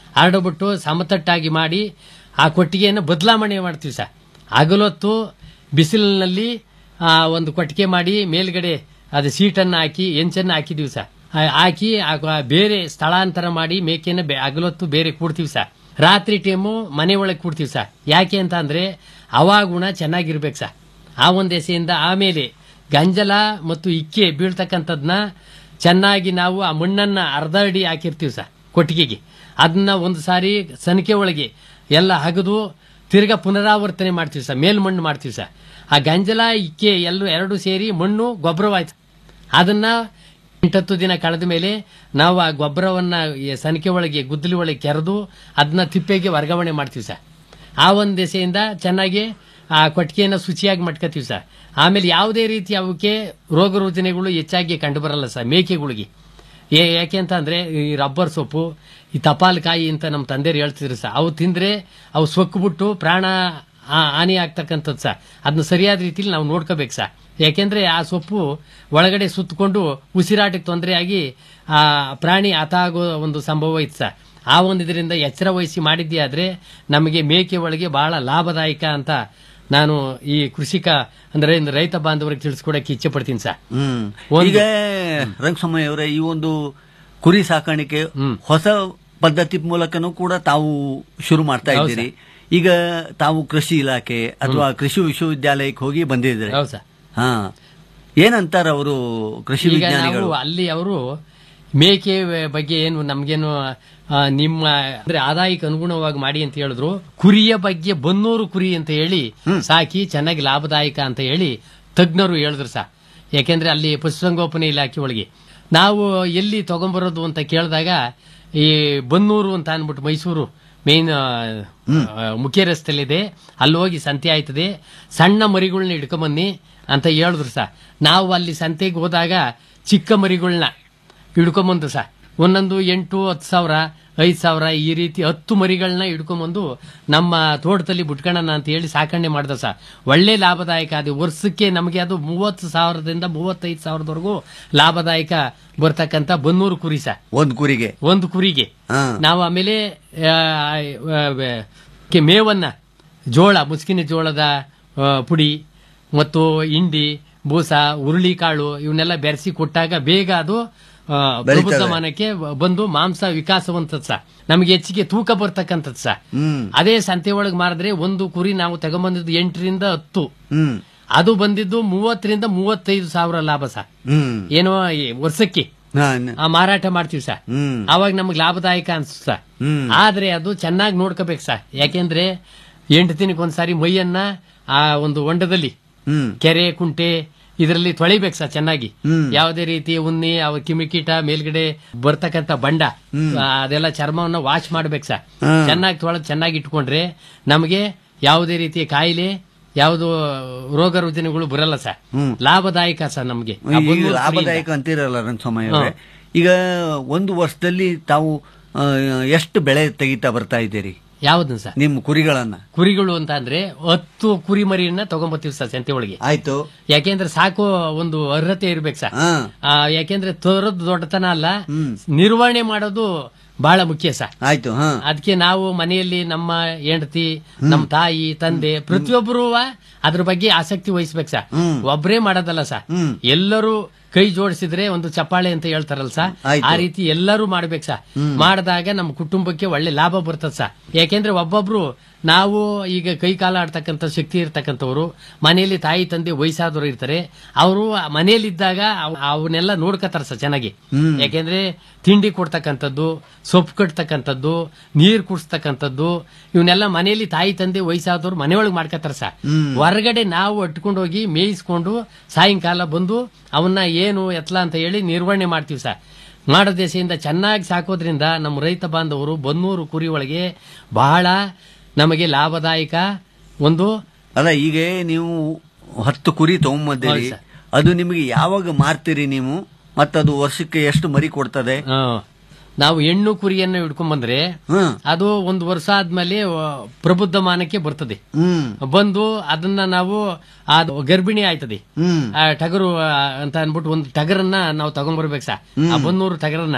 ಹರಡ್ಬಿಟ್ಟು ಸಮತಟ್ಟಾಗಿ ಮಾಡಿ ಆ ಕೊಟ್ಟಿಗೆಯನ್ನು ಬದಲಾವಣೆ ಮಾಡ್ತೀವಿ ಸರ್ ಹಗಲೊತ್ತು ಬಿಸಿಲಿನಲ್ಲಿ ಆ, ಒಂದು ಕೊಟ್ಟಿಗೆ ಮಾಡಿ ಮೇಲ್ಗಡೆ ಅದು ಸೀಟನ್ನು ಹಾಕಿ ಎಂಚನ್ನು ಹಾಕಿದೀವಿ ಸರ್ ಆ- ಹಾಕಿ ಆ- ಬೇರೆ ಸ್ಥಳಾಂತರ ಮಾಡಿ ಮೇಕೆನ ಬೆ- ಹಗಲೊತ್ತು ಬೇರೆ ಕೂಡ್ತೀವಿ ಸರ್ ರಾತ್ರಿ ಟೈಮು ಮನೆ ಒಳಗೆ ಕೂಡ್ತೀವಿ ಸರ್ ಯಾಕೆ ಅಂತ ಅಂದ್ರೆ ಹವಾಗುಣ ಚೆನ್ನಾಗಿರ್ಬೇಕು ಸರ್ ಆ ಒಂದು ಎಸೆಯಿಂದ ಆಮೇಲೆ ಗಂಜಲ ಮತ್ತು ಇಕ್ಕೆ ಬೀಳ್ತಕ್ಕಂಥದ್ನ ಚೆನ್ನಾಗಿ ನಾವು ಆ ಮಣ್ಣನ್ನ ಅರ್ಧ ಅಡಿ ಹಾಕಿರ್ತೀವಿ ಸರ್ ಕೊಟ್ಟಿಗೆಗೆ ಅದನ್ನ ಒಂದು ಸಾರಿ ಸನಿಕೆ ಒಳಗೆ ಎಲ್ಲ ಹಗದು ತಿರ್ಗಾ ಪುನರಾವರ್ತನೆ ಮಾಡ್ತೀವಿ ಸರ್ ಮೇಲ್ಮಣ್ಣು ಮಾಡ್ತೀವಿ ಸರ್ ಆ ಗಂಜಲ ಇಕ್ಕೆ ಎಲ್ಲೂ ಎರಡು ಸೇರಿ ಮಣ್ಣು ಗೊಬ್ಬರವಾಯ್ತು ಅದನ್ನ ಎಂಟತ್ತು ದಿನ ಕಳೆದ ಮೇಲೆ ನಾವು ಆ ಗೊಬ್ಬರವನ್ನ ಈ ಸನಿಕೆ ಒಳಗೆ ಗುದ್ದಲಿ ಒಳಗೆ ಕೆರೆದು ಅದನ್ನ ತಿಪ್ಪೆಗೆ ವರ್ಗಾವಣೆ ಮಾಡ್ತೀವಿ ಸರ್ ಆ ಒಂದು ದೆಸೆಯಿಂದ ಚೆನ್ನಾಗಿ ಆ ಕೊಟ್ಟಿಗೆಯನ್ನು ಶುಚಿಯಾಗಿ ಮಟ್ಕೋತೀವಿ ಸರ್ ಆಮೇಲೆ ಯಾವುದೇ ರೀತಿ ಅವಕ್ಕೆ ರೋಗ ರುಜಿನಗಳು ಹೆಚ್ಚಾಗಿ ಕಂಡು ಬರಲ್ಲ ಸರ್ ಮೇಕೆಗಳಿಗೆ ಏ ಯಾಕೆ ಅಂತ ಅಂದ್ರೆ ಈ ರಬ್ಬರ್ ಸೊಪ್ಪು ಈ ತಪಾಲ್ಕಾಯಿ ಅಂತ ನಮ್ಮ ತಂದೆಯರು ಹೇಳ್ತಿದ್ರು ಸರ್ ಅವು ತಿಂದ್ರೆ ಅವು ಸೊಕ್ಬಿಟ್ಟು ಪ್ರಾಣ ಆ- ಹಾನಿ ಆಗ್ತಕ್ಕಂಥದ್ದು ಸರ್ ಅದನ್ನ ಸರಿಯಾದ ರೀತಿಲಿ ನಾವು ನೋಡ್ಕೋಬೇಕು ಸರ್ ಯಾಕೆಂದ್ರೆ ಆ ಸೊಪ್ಪು ಒಳಗಡೆ ಸುತ್ತಕೊಂಡು ಉಸಿರಾಟಕ್ಕೆ ತೊಂದರೆ ಆಗಿ ಆ ಪ್ರಾಣಿ ಹತ ಆಗೋ ಒಂದು ಸಂಭವ ಇತ್ತು ಸರ್ ಆ ಒಂದು ಇದರಿಂದ ಎಚ್ಚರ ವಹಿಸಿ ಮಾಡಿದ್ದೇ ಆದ್ರೆ ನಮಗೆ ಮೇಕೆ ಒಳಗೆ ಬಹಳ ಲಾಭದಾಯಕ ಅಂತ ನಾನು ಈ ಕೃಷಿಕ ಅಂದ್ರೆ ಇನ್ನು ರೈತ ಬಾಂಧವರಿಗೆ ತಿಳಿಸ್ಕೊಡಕ್ಕೆ ಇಚ್ಛೆ ಪಡ್ತೀನಿ ಸರ್ ಹ್ಮ್ ಒಂದು- ಈಗ ರಂಗಸ್ವಾಮಿ ಅವರೇ ಈ ಒಂದು ಕುರಿ ಸಾಕಾಣಿಕೆ ಹೊಸ ಪದ್ಧತಿ ಮೂಲಕನೂ ಕೂಡ ತಾವು ಶುರು ಮಾಡ್ತಾ ಹೌದು ಇದ್ದೀರಿ ಈಗ ತಾವು ಕೃಷಿ ಇಲಾಖೆ ಅಥವಾ ಕೃಷಿ ವಿಶ್ವವಿದ್ಯಾಲಯಕ್ಕೆ ಹೋಗಿ ಬಂದಿದ್ದೀರಿ ಹೌದು ಸರ್ ಹಾ ಏನಂತಾರ ಅವರು ಕೃಷಿ ಈಗ ವಿಜ್ಞಾನಿಗಳು ನಾವು ಅಲ್ಲಿ ಅವರು ಮೇಕೆ ಬಗ್ಗೆ ಏನು ನಮ್ಗೇನು ಆ, ನಿಮ್ಮ ಅಂದ್ರೆ ಆದಾಯಕ್ಕೆ ಅನುಗುಣವಾಗಿ ಮಾಡಿ ಅಂತ ಹೇಳಿದ್ರು ಕುರಿಯ ಬಗ್ಗೆ ಬನ್ನೂರು ಕುರಿ ಅಂತ ಹೇಳಿ ಸಾಕಿ ಚೆನ್ನಾಗಿ ಲಾಭದಾಯಕ ಅಂತ ಹೇಳಿ ತಜ್ಞರು ಹೇಳಿದ್ರು ಸಾ ಯಾಕೆಂದ್ರೆ ಅಲ್ಲಿ ಪಶುಸಂಗೋಪನೆ ಇಲಾಖೆ ಒಳಗೆ ನಾವು ಎಲ್ಲಿ ತಗೊಂಬರೋದು ಅಂತ ಕೇಳಿದಾಗ ಈ ಬನ್ನೂರು ಅಂತ ಅಂದ್ಬಿಟ್ಟು ಮೈಸೂರು ಮೇನ್ ಮುಖ್ಯ ರಸ್ತೆಯಲ್ಲಿದೆ ಅಲ್ಲಿ ಹೋಗಿ ಸಂತೆ ಆಯ್ತದೆ ಸಣ್ಣ ಮರಿಗಳನ್ನ ಹಿಡ್ಕೊಂಬನ್ನಿ ಅಂತ ಹೇಳಿದ್ರು ಸಾ ನಾವು ಅಲ್ಲಿ ಸಂತೆಗೆ ಹೋದಾಗ ಚಿಕ್ಕ ಮರಿಗಳನ್ನ ಹಿಡ್ಕೊಂಬಂದು ಸಾ ಒಂದೊಂದು ಎಂಟು ಹತ್ತು ಸಾವಿರ ಐದು ಸಾವಿರ ಈ ರೀತಿ ಹತ್ತು ಮರಿಗಳನ್ನ ಹಿಡ್ಕೊಂಬಂದು ನಮ್ಮ ತೋಟದಲ್ಲಿ ಬಿಟ್ಕೊಳ್ಳೋಣ ಅಂತ ಹೇಳಿ ಸಾಕಣೆ ಮಾಡ್ದ ಸಾ ಒಳ್ಳೆ ಲಾಭದಾಯಕ ಅದು ವರ್ಷಕ್ಕೆ ನಮಗೆ ಅದು ಮೂವತ್ತು ಸಾವಿರದಿಂದ ಮೂವತ್ತೈದು ಸಾವಿರದವರೆಗೂ ಲಾಭದಾಯಕ ಬರ್ತಕ್ಕಂಥ ಬನ್ನೂರು ಕುರಿ ಸಾ ಒಂದು ಕುರಿಗೆ ಒಂದು ಕುರಿಗೆ ಹಾ. ನಾವು ಆಮೇಲೆ ಆ, ಆ, ಆ, ಕೆ- ಮೇವನ್ನ ಜೋಳ ಮುಸ್ಕಿನ ಜೋಳದ ಆ, ಪುಡಿ ಮತ್ತು ಹಿಂಡಿ ಬೂಸ ಹುರುಳಿಕಾಳು ಇವನ್ನೆಲ್ಲ ಬೆರೆಸಿ ಕೊಟ್ಟಾಗ ಬೇಗ ಅದು ಆ, ಬೆಳೀತದೆ. ಪ್ರಬುದ್ಧಮಾನಕ್ಕೆ ಬಂದು ಮಾಂಸ ವಿಕಾಸವಂತದ್ ಸಹ ನಮಗೆ ಹೆಚ್ಚಿಗೆ ತೂಕ ಬರ್ತಕ್ಕಂಥದ್ದು ಸಹ ಹ್ಮ್ ಅದೇ ಸಂತೆ ಒಳಗೆ ಮಾರಿದ್ರೆ ಒಂದು ಕುರಿ ನಾವು ತಗೊಂಬಂದಿದ್ದು ಎಂಟರಿಂದ ಹತ್ತು ಹ್ಮ್ ಅದು ಬಂದಿದ್ದು ಮೂವತ್ತರಿಂದ ಮೂವತ್ತೈದು ಸಾವಿರ ಲಾಭ ಸಹ ಹ್ಮ್ ಏನೋ ಈ ವರ್ಷಕ್ಕೆ ಹಾ, ನ- ಆ ಮಾರಾಟ ಮಾಡ್ತೀವಿ ಸರ್ ಹ್ಮ್ ಅವಾಗ ನಮ್ಗೆ ಲಾಭದಾಯಕ ಅನ್ಸುತ್ತೆ ಸರ್ ಹ್ಮ್ ಆದ್ರೆ ಅದು ಚೆನ್ನಾಗಿ ನೋಡ್ಕೋಬೇಕು ಸರ್ ಯಾಕೆಂದ್ರೆ ಎಂಟು ದಿನಕ್ಕೆ ಒಂದ್ಸಾರಿ ಮೈಯನ್ನ ಆ ಒಂದು ಹೊಂಡದಲ್ಲಿ ಹ್ಮ್ ಕೆರೆ ಕುಂಟೆ ಇದರಲ್ಲಿ ತೊಳಿಬೇಕು ಸರ್ ಚೆನ್ನಾಗಿ ಹ್ಮ್. ಯಾವುದೇ ರೀತಿ ಉನ್ನಿ ಅವ ಕಿಮಿಕೀಟ ಮೇಲ್ಗಡೆ ಬರ್ತಕ್ಕಂಥ ಬಂಡ ಆ, ಅದೆಲ್ಲ ಚರ್ಮವನ್ನ ವಾಶ್ ಮಾಡ್ಬೇಕು ಸರ್ ಹಾ. ಚೆನ್ನಾಗಿ ತೊಳೆದು ಚೆನ್ನಾಗಿ ಇಟ್ಕೊಂಡ್ರೆ ನಮಗೆ ಯಾವುದೇ ರೀತಿಯ ಕಾಯಿಲೆ ಯಾವುದು ರೋಗ ರುಜಿನಗಳು ಬರಲ್ಲ ಸರ್ ಹ್ಮ್. ಲಾಭದಾಯಕ ಸರ್ ನಮಗೆ ಆ ಈಗ ಬನ್ನೂರು ಲಾಭದಾಯಕ ಅಂತಿರಲ್ಲ ರಂಗಸ್ವಾಮಿ ಅವರೇ ಹಾ. ಈಗ ಒಂದು ವರ್ಷದಲ್ಲಿ ತಾವು ಆ, ಎಷ್ಟು ಬೆಳೆ ತೆಗಿತಾ ಬರ್ತಾ ಇದ್ದೀರಿ ಯಾವ್ದನ್ನ ಸರ್ ನಿಮ್ಮ ಕುರಿಗಳನ್ನ ಕುರಿಗಳು ಅಂತ ಅಂದ್ರೆ ಹತ್ತು ಕುರಿ ಮರಿಯನ್ನ ತಗೊಂಬರ್ತೀವಿ ಸರ್ ಸಂತೆ ಒಳಗೆ ಆಯ್ತು ಯಾಕೆಂದ್ರೆ ಸಾಕು ಒಂದು ಅರ್ಹತೆ ಇರ್ಬೇಕು ಸರ್ ಹಾ ಆ, ಯಾಕೆಂದ್ರೆ ತೋರದ್ ದೊಡ್ಡತನ ಅಲ್ಲ ಹ್ಮ್. ನಿರ್ವಹಣೆ ಮಾಡೋದು ಬಹಳ ಮುಖ್ಯ ಸರ್ ಆಯ್ತು ಹಾ ಅದಕ್ಕೆ ನಾವು ಮನೆಯಲ್ಲಿ ನಮ್ಮ ಹೆಂಡತಿ ನಮ್ಮ ತಾಯಿ ತಂದೆ ಪ್ರತಿಯೊಬ್ಬರು ಅದ್ರ ಬಗ್ಗೆ ಆಸಕ್ತಿ ವಹಿಸ್ಬೇಕು ಸರ್ ಹ್ಮ್. ಒಬ್ಬರೇ ಮಾಡೋದಲ್ಲ ಸರ್ ಹ್ಮ್. ಎಲ್ಲರೂ ಕೈ ಜೋಡಿಸಿದ್ರೆ ಒಂದು ಚಪ್ಪಾಳೆ ಅಂತ ಹೇಳ್ತಾರಲ್ಲ ಸರ್ ಆಯ್ತು. ಆ ರೀತಿ ಎಲ್ಲರೂ ಮಾಡ್ಬೇಕು ಸರ್ ಮಾಡಿದಾಗ ನಮ್ಮ ಕುಟುಂಬಕ್ಕೆ ಒಳ್ಳೆ ಲಾಭ ಬರ್ತದೆ ಸರ್ ಯಾಕೆಂದ್ರೆ ಒಬ್ಬೊಬ್ರು ನಾವು ಈಗ ಕೈ ಕಾಲ ಆಡ್ತಕ್ಕಂಥ ಶಕ್ತಿ ಇರ್ತಕ್ಕಂಥವ್ರು ಮನೆಯಲ್ಲಿ ತಾಯಿ ತಂದೆ ವಯಸ್ಸಾದವರು ಇರ್ತಾರೆ ಅವರು ಮನೆಯಲ್ಲಿದ್ದಾಗ ಅವ್- ಅವನ್ನೆಲ್ಲ ನೋಡ್ಕತಾರ ಸರ್ ಚೆನ್ನಾಗಿ ಹ್ಮ್. ಯಾಕೆಂದ್ರೆ ತಿಂಡಿ ಕೊಡ್ತಕ್ಕಂಥದ್ದು ಸೊಪ್ಪು ಕಟ್ತಕ್ಕಂಥದ್ದು ನೀರು ಕುಡಿಸ್ತಕ್ಕಂಥದ್ದು ಇವನ್ನೆಲ್ಲ ಮನೆಯಲ್ಲಿ ತಾಯಿ ತಂದೆ ವಯಸ್ಸಾದವ್ರು ಮನೆಯೊಳಗೆ ಮಾಡ್ಕತಾರ ಸರ್ ಹ್ಮ್. ಹೊರಗಡೆ ನಾವು ಅಟ್ಕೊಂಡು ಹೋಗಿ ಮೇಯಿಸ್ಕೊಂಡು ಸಾಯಂಕಾಲ ಬಂದು ಅವನ್ನ ಏನು ಎತ್ಲ ಅಂತ ಹೇಳಿ ನಿರ್ವಹಣೆ ಮಾಡ್ತೀವಿ ಸರ್ ಮಾಡೋ ದೆಸೆಯಿಂದ ಚೆನ್ನಾಗಿ ಸಾಕೋದ್ರಿಂದ ನಮ್ಮ ರೈತ ಬಾಂಧವರು ಬನ್ನೂರು ಕುರಿ ಒಳಗೆ ಬಹಳ ನಮಗೆ ಲಾಭದಾಯಕ ಒಂದು ಅಲ್ಲ ಈಗ ನೀವು ಹತ್ತು ಕುರಿ ತಗೊಂಬಂದಿರಿ ಹೌದು ಸರ್. ಅದು ನಿಮಗೆ ಯಾವಾಗ ಮಾರ್ತೀರಿ ನೀವು ಮತ್ತದು ವರ್ಷಕ್ಕೆ ಎಷ್ಟು ಮರಿ ಕೊಡ್ತದೆ ಆ, ನಾವು ಹೆಣ್ಣು ಕುರಿಯನ್ನು ಹಿಡ್ಕೊಂಡ್ ಬಂದ್ರೆ ಹ್ಮ್ ಅದು ಒಂದು ವರ್ಷ ಆದ್ಮೇಲೆ ಆ, ಪ್ರಬುದ್ಧಮಾನಕ್ಕೆ ಬರ್ತದೆ ಹ್ಮ್ ಬಂದು ಅದನ್ನ ನಾವು ಅದು ಗರ್ಭಿಣಿ ಆಯ್ತದೆ ಹ್ಮ್ ಆ ಟಗರು ಆ, ಅಂತ ಅನ್ಬಿಟ್ಟು ಒಂದು ಟಗರನ್ನ ನಾವು ತಗೊಂಡ್ಬರ್ಬೇಕು ಸರ್ ಆ ಬನ್ನೂರು ಟಗರನ್ನ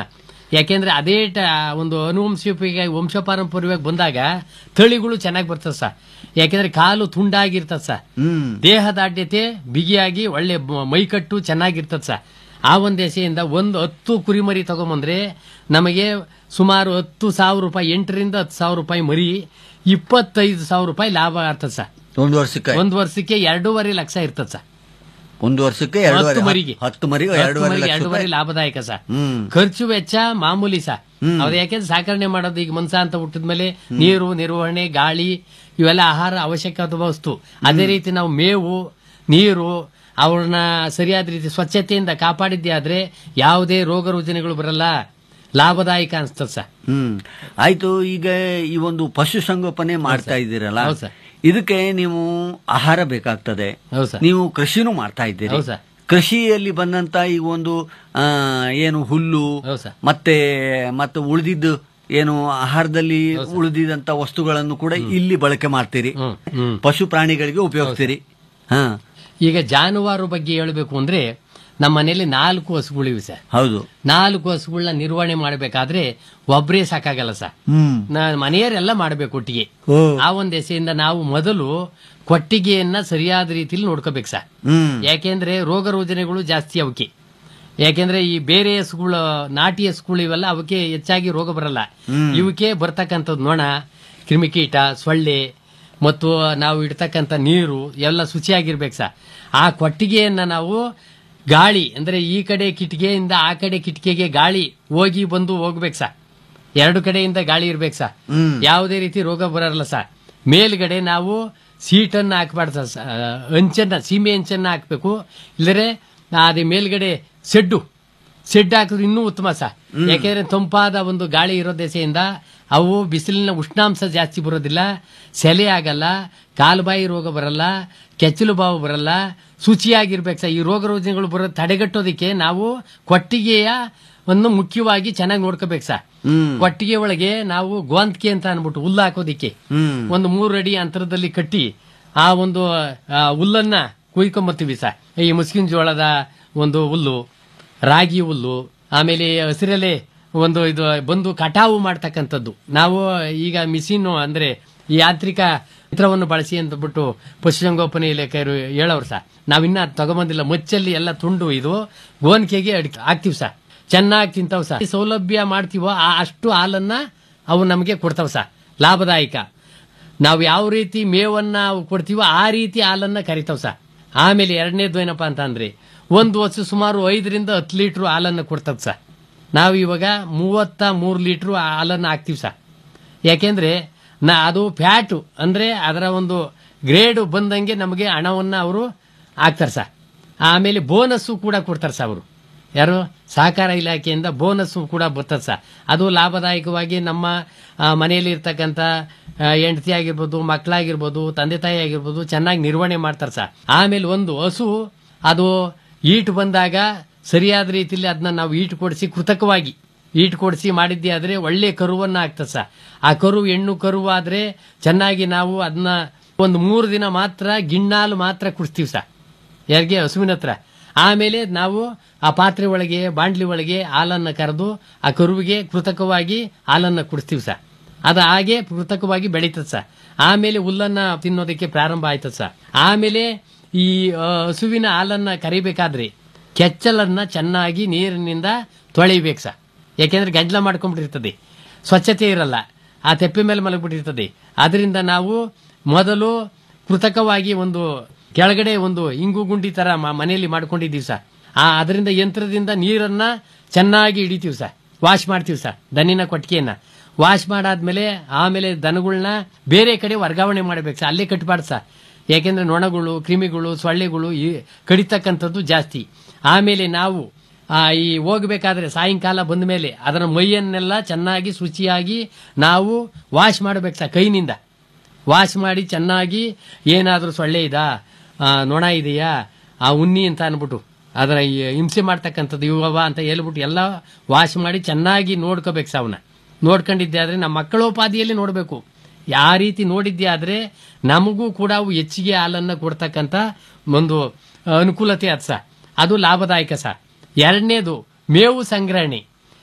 ಯಾಕೆಂದ್ರೆ ಅದೇ ಟ- ಒಂದು ಅನುವಂಶಿಕ ವಂಶ ಪಾರಂಪರ್ಯವಾಗಿ ಬಂದಾಗ ತಳಿಗಳು ಚೆನ್ನಾಗಿ ಬರ್ತದೆ ಸರ್ ಯಾಕೆಂದ್ರೆ ಕಾಲು ತುಂಡಾಗಿರ್ತದೆ ಸರ್ ದೇಹ ದಾಢ್ಯತೆ ಬಿಗಿಯಾಗಿ ಒಳ್ಳೆ ಬ- ಮೈಕಟ್ಟು ಚೆನ್ನಾಗಿರ್ತದೆ ಸರ್ ಆ ಒಂದು ದೆಸೆಯಿಂದ ಒಂದು ಹತ್ತು ಕುರಿಮರಿ ತಗೊಂಬಂದ್ರೆ ನಮಗೆ ಸುಮಾರು ಹತ್ತು ಸಾವಿರ ರೂಪಾಯಿ ಎಂಟರಿಂದ ಹತ್ತು ಸಾವಿರ ರೂಪಾಯಿ ಮರಿ ಇಪ್ಪತ್ತೈದು ಸಾವಿರ ರೂಪಾಯಿ ಲಾಭ ಆಗ್ತದೆ ಸರ್ ಒಂದು ವರ್ಷಕ್ಕೆ ಒಂದು ವರ್ಷಕ್ಕೆ ಎರಡೂವರೆ ಲಕ್ಷ ಇರ್ತದೆ ಸರ್ ಒಂದು ವರ್ಷಕ್ಕೆ ಹತ್ತು ಎರಡೂವರೆ ಮರಿಗೆ ಹತ್ತು ಮರಿಗೆ ಹತ್ತು ಎರಡೂವರೆ ಮರಿಗೆ ಲಕ್ಷ ಎರಡೂವರೆ ರೂಪಾಯಿ ಲಾಭದಾಯಕ ಸರ್ ಹ್ಮ್ ಖರ್ಚು ವೆಚ್ಚ ಮಾಮೂಲಿ ಸಹ ಅವ್ರು ಯಾಕೆಂದ್ರೆ ಸಾಕಣೆ ಮಾಡೋದು ಈಗ ಮನ್ಸ ಅಂತ ಹುಟ್ಟಿದ್ಮೇಲೆ ನೀರು ನಿರ್ವಹಣೆ ಗಾಳಿ ಇವೆಲ್ಲ ಆಹಾರ ಅವಶ್ಯಕವಾದ ವಸ್ತು ಅದೇ ರೀತಿ ನಾವು ಮೇವು ನೀರು ಅವ್ರನ್ನ ಸರಿಯಾದ ರೀತಿ ಸ್ವಚ್ಛತೆಯಿಂದ ಕಾಪಾಡಿದ್ದೇ ಆದ್ರೆ ಯಾವುದೇ ರೋಗ ರುಜಿನಗಳು ಬರಲ್ಲ ಲಾಭದಾಯಕ ಅನ್ಸ್ತದೆ ಸರ್ ಹ್ಮ್ ಆಯ್ತು ಈಗ ಈ ಒಂದು ಪಶು ಸಂಗೋಪನೆ ಮಾಡ್ತಾ ಇದ್ದೀರಲ್ಲ ಹೌದು ಸರ್. ಇದಕ್ಕೆ ನೀವು ಆಹಾರ ಬೇಕಾಗ್ತದೆ ಹೌದು ಸರ್. ನೀವು ಕೃಷಿನೂ ಮಾಡ್ತಾ ಇದ್ದೀರಿ ಹೌದು ಸರ್. ಕೃಷಿಯಲ್ಲಿ ಬಂದಂತ ಈಗ ಒಂದು ಆ, ಏನು ಹುಲ್ಲು ಹೌದು ಸರ್. ಮತ್ತೆ ಮತ್ತೆ ಉಳಿದಿದ್ದು ಏನು ಆಹಾರದಲ್ಲಿ ಉಳಿದಿದಂತ ವಸ್ತುಗಳನ್ನು ಕೂಡ ಇಲ್ಲಿ ಬಳಕೆ ಮಾಡ್ತೀರಿ ಹ್ಮ್. ಪಶು ಪ್ರಾಣಿಗಳಿಗೆ ಉಪಯೋಗಿಸ್ತೀರಿ ಹಾ ಈಗ ಜಾನುವಾರು ಬಗ್ಗೆ ಹೇಳಬೇಕು ಅಂದ್ರೆ ನಮ್ಮ ಮನೆಯಲ್ಲಿ ನಾಲ್ಕು ಹಸುಗಳಿವೆ ಸರ್ ಹೌದು ನಾಲ್ಕು ಹಸುಗಳನ್ನ ನಿರ್ವಹಣೆ ಮಾಡಬೇಕಾದ್ರೆ ಒಬ್ಬರೇ ಸಾಕಾಗಲ್ಲ ಸರ್ ಹ್ಮ್ ನಾ ಮನೆಯವರೆಲ್ಲ ಮಾಡಬೇಕು ಒಟ್ಟಿಗೆ ಓ. ಆ ಒಂದ್ ದೆಸೆಯಿಂದ ನಾವು ಮೊದಲು ಕೊಟ್ಟಿಗೆಯನ್ನ ಸರಿಯಾದ ರೀತಿಯಲ್ಲಿ ನೋಡ್ಕೋಬೇಕು ಸರ್ ಹ್ಮ್ ಯಾಕೆಂದ್ರೆ ರೋಗ ರುಜಿನಗಳು ಜಾಸ್ತಿ ಅವಕ್ಕೆ ಯಾಕೆಂದ್ರೆ ಈ ಬೇರೆ ಹಸುಗಳು ನಾಟಿ ಹಸುಗಳು ಇವೆಲ್ಲ ಅವಕ್ಕೆ ಹೆಚ್ಚಾಗಿ ರೋಗ ಬರಲ್ಲ ಇವಕ್ಕೆ ಬರ್ತಕ್ಕಂಥದ್ದು ನೊಣ ಕ್ರಿಮಿಕೀಟ ಸೊಳ್ಳೆ ಮತ್ತು ನಾವು ಇಡ್ತಕ್ಕಂಥ ನೀರು ಎಲ್ಲ ಶುಚಿಯಾಗಿರ್ಬೇಕು ಸರ್ ಆ ಕೊಟ್ಟಿಗೆಯನ್ನ ನಾವು ಗಾಳಿ ಅಂದ್ರೆ ಈ ಕಡೆ ಕಿಟಿಕೆಯಿಂದ ಆ ಕಡೆ ಕಿಟಿಕೆಗೆ ಗಾಳಿ ಹೋಗಿ ಬಂದು ಹೋಗ್ಬೇಕು ಸರ್ ಎರಡು ಕಡೆಯಿಂದ ಗಾಳಿ ಇರ್ಬೇಕು ಸರ್ ಯಾವುದೇ ರೀತಿ ರೋಗ ಬರಲ್ಲ ಸರ್ ಮೇಲ್ಗಡೆ ನಾವು ಸೀಟನ್ನು ಹಾಕಬಾರ್ದು ಸರ್ ಅಂಚನ್ನ ಸೀಮೆ ಅಂಚನ್ನ ಹಾಕ್ಬೇಕು ಇಲ್ಲರೆ ಅದೇ ಮೇಲ್ಗಡೆ ಸೆಡ್ಡು ಸೆಡ್ ಹಾಕಿದ್ರೆ ಇನ್ನೂ ಉತ್ತಮ ಸರ್ ಯಾಕೆಂದ್ರೆ ತಂಪಾದ ಒಂದು ಗಾಳಿ ಇರೋ ದೆಸೆಯಿಂದ ಅವು ಬಿಸಿಲಿನ ಉಷ್ಣಾಂಶ ಜಾಸ್ತಿ ಬರೋದಿಲ್ಲ ಸೆಲೆ ಆಗಲ್ಲ ಕಾಲುಬಾಯಿ ರೋಗ ಬರಲ್ಲ ಕೆಚ್ಚಲು ಬಾವು ಬರಲ್ಲ ಶುಚಿಯಾಗಿರ್ಬೇಕು ಸರ್ ಈ ರೋಗ ರುಜಿನಗಳು ಬರೋ ತಡೆಗಟ್ಟೋದಕ್ಕೆ ನಾವು ಕೊಟ್ಟಿಗೆಯ ಒಂದು ಮುಖ್ಯವಾಗಿ ಚೆನ್ನಾಗಿ ನೋಡ್ಕೋಬೇಕು ಸರ್ ಕೊಟ್ಟಿಗೆ ಒಳಗೆ ನಾವು ಗೋಂತ್ಕೆ ಅಂತ ಅನ್ಬಿಟ್ಟು ಹುಲ್ಲು ಹಾಕೋದಿಕ್ಕೆ ಒಂದು ಮೂರು ಅಡಿ ಅಂತರದಲ್ಲಿ ಕಟ್ಟಿ ಆ ಒಂದು ಆ, ಹುಲ್ಲನ್ನ ಕುಯ್ಕೊಂಬರ್ತೀವಿ ಸರ್ ಈ ಮುಸ್ಕಿನ ಜೋಳದ ಒಂದು ಹುಲ್ಲು ರಾಗಿ ಹುಲ್ಲು ಆಮೇಲೆ ಹಸಿರಲೆ ಒಂದು ಇದು ಬಂದು ಕಟಾವು ಮಾಡ್ತಕ್ಕಂಥದ್ದು ನಾವು ಈಗ ಮಿಷಿನ್ ಅಂದ್ರೆ ಈ ಯಾಂತ್ರಿಕ ಯಂತ್ರವನ್ನು ಬಳಸಿ ಅಂತ ಬಿಟ್ಟು ಪಶುಸಂಗೋಪನೆ ಇಲಾಖೆಯವರು ಹೇಳೋರು ಸರ್ ನಾವಿನ್ನ ಅದ್ ತಗೊಂಬಂದಿಲ್ಲ ಮಚ್ಚಲ್ಲಿ ಎಲ್ಲ ತುಂಡು ಇದು ಗೋನ್ಕೆಗೆ ಅಡ್ ಹಾಕ್ತಿವಿ ಸರ್ ಚೆನ್ನಾಗಿ ತಿಂತಾವ್ ಸರ್ ಸೌಲಭ್ಯ ಮಾಡ್ತೀವೋ ಆ ಅಷ್ಟು ಹಾಲನ್ನ ಅವು ನಮಗೆ ಕೊಡ್ತಾವ ಸರ್ ಲಾಭದಾಯಕ ನಾವು ಯಾವ ರೀತಿ ಮೇವನ್ನ ಅವು ಕೊಡ್ತೀವೋ ಆ ರೀತಿ ಹಾಲನ್ನ ಕರಿತಾವ್ ಸರ್ ಆಮೇಲೆ ಎರಡನೇದು ಏನಪ್ಪಾ ಅಂತ ಅಂದ್ರೆ ಒಂದು ವರ್ಷ ಸುಮಾರು ಐದರಿಂದ ಹತ್ತು ಲೀಟ್ರ್ ಹಾಲನ್ನು ಕೊಡ್ತದ ಸರ್ ನಾವು ಇವಾಗ ಮೂವತ್ತ ಮೂರು ಲೀಟ್ರ್ ಹಾಲನ್ನು ಹಾಕ್ತೀವಿ ಸರ್ ಯಾಕೆಂದ್ರೆ ನಾ ಅದು ಫ್ಯಾಟು ಅಂದ್ರೆ ಅದರ ಒಂದು ಗ್ರೇಡ್ ಬಂದಂಗೆ ನಮಗೆ ಹಣವನ್ನ ಅವರು ಹಾಕ್ತಾರೆ ಸರ್ ಆಮೇಲೆ ಬೋನಸ್ಸು ಕೂಡ ಕೊಡ್ತಾರೆ ಸರ್ ಅವರು ಯಾರು ಸಹಕಾರ ಇಲಾಖೆಯಿಂದ ಬೋನಸ್ಸು ಕೂಡ ಬರ್ತದೆ ಸರ್ ಅದು ಲಾಭದಾಯಕವಾಗಿ ನಮ್ಮ ಆ, ಮನೆಯಲ್ಲಿ ಇರ್ತಕ್ಕಂಥ ಹೆಂಡತಿ ಆಗಿರ್ಬೋದು ಮಕ್ಕಳಾಗಿರ್ಬೋದು ತಂದೆ ತಾಯಿ ಆಗಿರ್ಬೋದು ಚೆನ್ನಾಗಿ ನಿರ್ವಹಣೆ ಮಾಡ್ತಾರೆ ಸರ್ ಆಮೇಲೆ ಒಂದು ಹಸು ಅದು ಈಟು ಬಂದಾಗ ಸರಿಯಾದ ರೀತಿಯಲ್ಲಿ ಅದನ್ನ ನಾವು ಈಟು ಕೊಡಿಸಿ ಕೃತಕವಾಗಿ ಈಟು ಕೊಡಿಸಿ ಮಾಡಿದ್ದೆ ಆದ್ರೆ ಒಳ್ಳೆ ಕರುವನ್ನ ಆಗ್ತದೆ ಸರ್ ಆ ಕರು ಹೆಣ್ಣು ಕರು ಆದ್ರೆ ಚೆನ್ನಾಗಿ ನಾವು ಅದನ್ನ ಒಂದು ಮೂರು ದಿನ ಮಾತ್ರ ಗಿಣ್ಣಾಲು ಮಾತ್ರ ಕುಡಿಸ್ತೀವಿ ಸರ್ ಯಾರಿಗೆ ಹಸುವಿನ ಹತ್ರ ಆಮೇಲೆ ನಾವು ಆ ಪಾತ್ರೆ ಒಳಗೆ ಬಾಂಡ್ಲಿ ಒಳಗೆ ಹಾಲನ್ನು ಕರೆದು ಆ ಕರುವಿಗೆ ಕೃತಕವಾಗಿ ಹಾಲನ್ನು ಕುಡಿಸ್ತೀವಿ ಸರ್ ಅದು ಹಾಗೆ ಕೃತಕವಾಗಿ ಬೆಳೀತದೆ ಸರ್ ಆಮೇಲೆ ಹುಲ್ಲನ್ನ ತಿನ್ನೋದಕ್ಕೆ ಪ್ರಾರಂಭ ಆಯ್ತದೆ ಸರ್ ಆಮೇಲೆ ಈ ಆ, ಹಸುವಿನ ಹಾಲನ್ನ ಕರಿಬೇಕಾದ್ರೆ ಕೆಚ್ಚಲನ್ನ ಚೆನ್ನಾಗಿ ನೀರಿನಿಂದ ತೊಳಿಬೇಕು ಸರ್ ಯಾಕೆಂದ್ರೆ ಗಂಜಲ ಮಾಡ್ಕೊಂಡ್ಬಿಟ್ಟಿರ್ತದೆ ಸ್ವಚ್ಛತೆ ಇರಲ್ಲ ಆ ತೆಪ್ಪೆ ಮೇಲೆ ಮಲಗ್ಬಿಟ್ಟಿರ್ತದೆ ಅದರಿಂದ ನಾವು ಮೊದಲು ಕೃತಕವಾಗಿ ಒಂದು ಕೆಳಗಡೆ ಒಂದು ಇಂಗು ಗುಂಡಿ ತರ ಮ- ಮನೆಯಲ್ಲಿ ಮಾಡ್ಕೊಂಡಿದ್ದೀವಿ ಸರ್ ಆ ಅದರಿಂದ ಯಂತ್ರದಿಂದ ನೀರನ್ನ ಚೆನ್ನಾಗಿ ಹಿಡಿತೀವಿ ಸರ್ ವಾಶ್ ಮಾಡ್ತೀವಿ ಸರ್ ದನಿನ ಕೊಟ್ಟಿಗೆಯನ್ನ ವಾಶ್ ಮಾಡಾದ್ಮೇಲೆ ಆಮೇಲೆ ದನಗಳನ್ನ ಬೇರೆ ಕಡೆ ವರ್ಗಾವಣೆ ಮಾಡಬೇಕು ಸರ್ ಅಲ್ಲೇ ಕಟ್ಟಬಾರ್ದು ಸರ್ ಯಾಕೆಂದ್ರೆ ನೊಣಗಳು ಕ್ರಿಮಿಗಳು ಸೊಳ್ಳೆಗಳು ಈ ಕಡಿತಕ್ಕಂಥದ್ದು ಜಾಸ್ತಿ ಆಮೇಲೆ ನಾವು ಆ, ಈ ಹೋಗ್ಬೇಕಾದ್ರೆ ಸಾಯಂಕಾಲ ಬಂದ ಮೇಲೆ ಅದರ ಮೈಯನ್ನೆಲ್ಲ ಚೆನ್ನಾಗಿ ಶುಚಿಯಾಗಿ ನಾವು ವಾಶ್ ಮಾಡಬೇಕು ಸರ್ ಕೈನಿಂದ ವಾಶ್ ಮಾಡಿ ಚೆನ್ನಾಗಿ ಏನಾದರೂ ಸೊಳ್ಳೆ ಇದಾ ಆ, ನೊಣ ಇದೆಯಾ ಆ ಉನ್ನಿ ಅಂತ ಅನ್ಬಿಟ್ಟು ಅದರ ಈ ಹಿಂಸೆ ಮಾಡ್ತಕ್ಕಂಥದ್ದು ಇವ ಅಂತ ಹೇಳ್ಬಿಟ್ಟು ಎಲ್ಲ ವಾಶ್ ಮಾಡಿ ಚೆನ್ನಾಗಿ ನೋಡ್ಕೋಬೇಕು ಸರ್ ಅವನ್ನ ನೋಡ್ಕೊಂಡಿದ್ದೆ ಆದ್ರೆ ನಮ್ಮ ಮಕ್ಕಳೋಪಾದಿಯಲ್ಲಿ ನೋಡಬೇಕು ಯಾವ ರೀತಿ ನೋಡಿದ್ದೆ ಆದ್ರೆ ನಮಗೂ ಕೂಡ ಅವು ಹೆಚ್ಚಿಗೆ ಹಾಲನ್ನು ಕೊಡ್ತಕ್ಕಂಥ ಒಂದು ಅನುಕೂಲತೆ ಅದು ಸರ್ ಅದು ಲಾಭದಾಯಕ ಸರ್ ಎರಡನೇದು ಮೇವು ಸಂಗ್ರಹಣೆ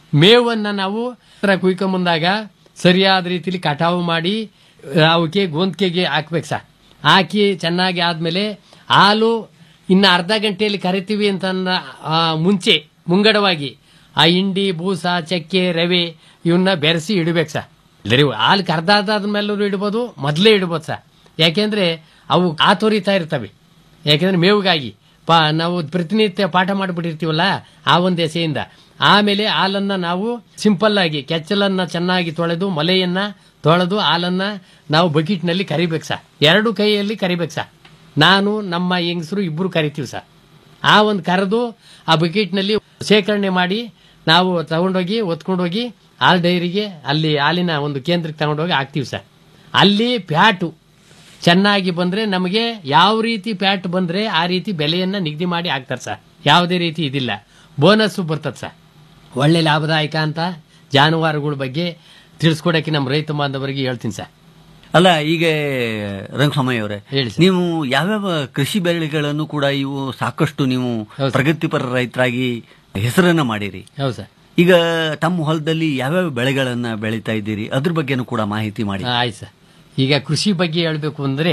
ಮೇವನ್ನ ನಾವು ಕುಯ್ಕೊಂಬಂದಾಗ ಸರಿಯಾದ ರೀತಿಲಿ ಕಟಾವು ಮಾಡಿ ಅವಕ್ಕೆ ಗೋಂದ್ಕೆಗೆ ಹಾಕ್ಬೇಕು ಸರ್ ಹಾಕಿ ಚೆನ್ನಾಗಿ ಆದ್ಮೇಲೆ ಹಾಲು ಇನ್ನು ಅರ್ಧ ಗಂಟೆಯಲ್ಲಿ ಕರಿತೀವಿ ಅಂತ ಅಂದ- ಆ, ಮುಂಚೆ ಮುಂಗಡವಾಗಿ ಆ ಹಿಂಡಿ ಬೂಸ ಚಕ್ಕೆ ರವೆ ಇವನ್ನ ಬೆರೆಸಿ ಇಡಬೇಕು ಸರ್ ಇಲ್ಲರಿ ಹಾಲು ಕರ್ದ ಆದ್ಮೇಲೂ ಇಡ್ಬೋದು ಮೊದಲೇ ಇಡ್ಬೋದು ಸರ್ ಯಾಕೆಂದ್ರೆ ಅವು ಆತೋರಿತಾ ಇರ್ತವೆ ಯಾಕೆಂದ್ರೆ ಮೇವಿಗಾಗಿ ಪಾ ನಾವು ಪ್ರತಿನಿತ್ಯ ಪಾಠ ಮಾಡಿಬಿಟ್ಟಿರ್ತೀವಲ್ಲ ಆ ಒಂದು ಎಸೆಯಿಂದ ಆಮೇಲೆ ಹಾಲನ್ನ ನಾವು ಸಿಂಪಲ್ ಆಗಿ ಕೆಚ್ಚಲನ್ನ ಚೆನ್ನಾಗಿ ತೊಳೆದು ಮೊಲೆಯನ್ನ ತೊಳೆದು ಹಾಲನ್ನ ನಾವು ಬಕೆಟ್ನಲ್ಲಿ ಕರಿಬೇಕು ಸರ್ ಎರಡು ಕೈಯಲ್ಲಿ ಕರಿಬೇಕು ಸರ್ ನಾನು ನಮ್ಮ ಹೆಂಗಸರು ಇಬ್ಬರು ಕರಿತೀವಿ ಸರ್ ಆ ಒಂದು ಕರೆದು ಆ ಬಕೆಟ್ನಲ್ಲಿ ಶೇಖರಣೆ ಮಾಡಿ ನಾವು ತಗೊಂಡೋಗಿ ಹೊತ್ಕೊಂಡೋಗಿ ಹಾಲ್ ಡೈರಿಗೆ ಅಲ್ಲಿ ಹಾಲಿನ ಒಂದು ಕೇಂದ್ರಕ್ಕೆ ತಗೊಂಡೋಗಿ ಹಾಕ್ತೀವಿ ಸರ್ ಅಲ್ಲಿ ಪ್ಯಾಟು ಚೆನ್ನಾಗಿ ಬಂದ್ರೆ ನಮಗೆ ಯಾವ ರೀತಿ ಪ್ಯಾಟ್ ಬಂದ್ರೆ ಆ ರೀತಿ ಬೆಲೆಯನ್ನ ನಿಗದಿ ಮಾಡಿ ಹಾಕ್ತಾರೆ ಸರ್ ಯಾವುದೇ ರೀತಿ ಇದಿಲ್ಲ ಬೋನಸ್ ಬರ್ತದೆ ಸರ್ ಒಳ್ಳೆ ಲಾಭದಾಯಕ ಅಂತ ಜಾನುವಾರುಗಳ ಬಗ್ಗೆ ತಿಳಿಸ್ಕೊಡಕ್ಕೆ ನಮ್ಮ ರೈತ ಬಾಂಧವರಿಗೆ ಹೇಳ್ತೀನಿ ಸರ್ ಅಲ್ಲ ಈಗ ರಂಗಸ್ವಾಮಿ ಅವರೇ ಹೇಳಿ ನೀವು ಯಾವ್ಯಾವ ಕೃಷಿ ಬೆಳೆಗಳನ್ನು ಕೂಡ ಇವು ಸಾಕಷ್ಟು ನೀವು ಪ್ರಗತಿಪರ ರೈತರಾಗಿ ಹೆಸರನ್ನ ಮಾಡಿರಿ ಹೌದು ಸರ್ ಈಗ ತಮ್ಮ ಹೊಲದಲ್ಲಿ ಯಾವ್ಯಾವ ಬೆಳೆಗಳನ್ನ ಬೆಳೀತಾ ಇದ್ದೀರಿ ಅದ್ರ ಬಗ್ಗೆನೂ ಕೂಡ ಮಾಹಿತಿ ಮಾಡಿ ಆಯ್ತು ಸರ್ ಈಗ ಕೃಷಿ ಬಗ್ಗೆ ಹೇಳಬೇಕು ಅಂದ್ರೆ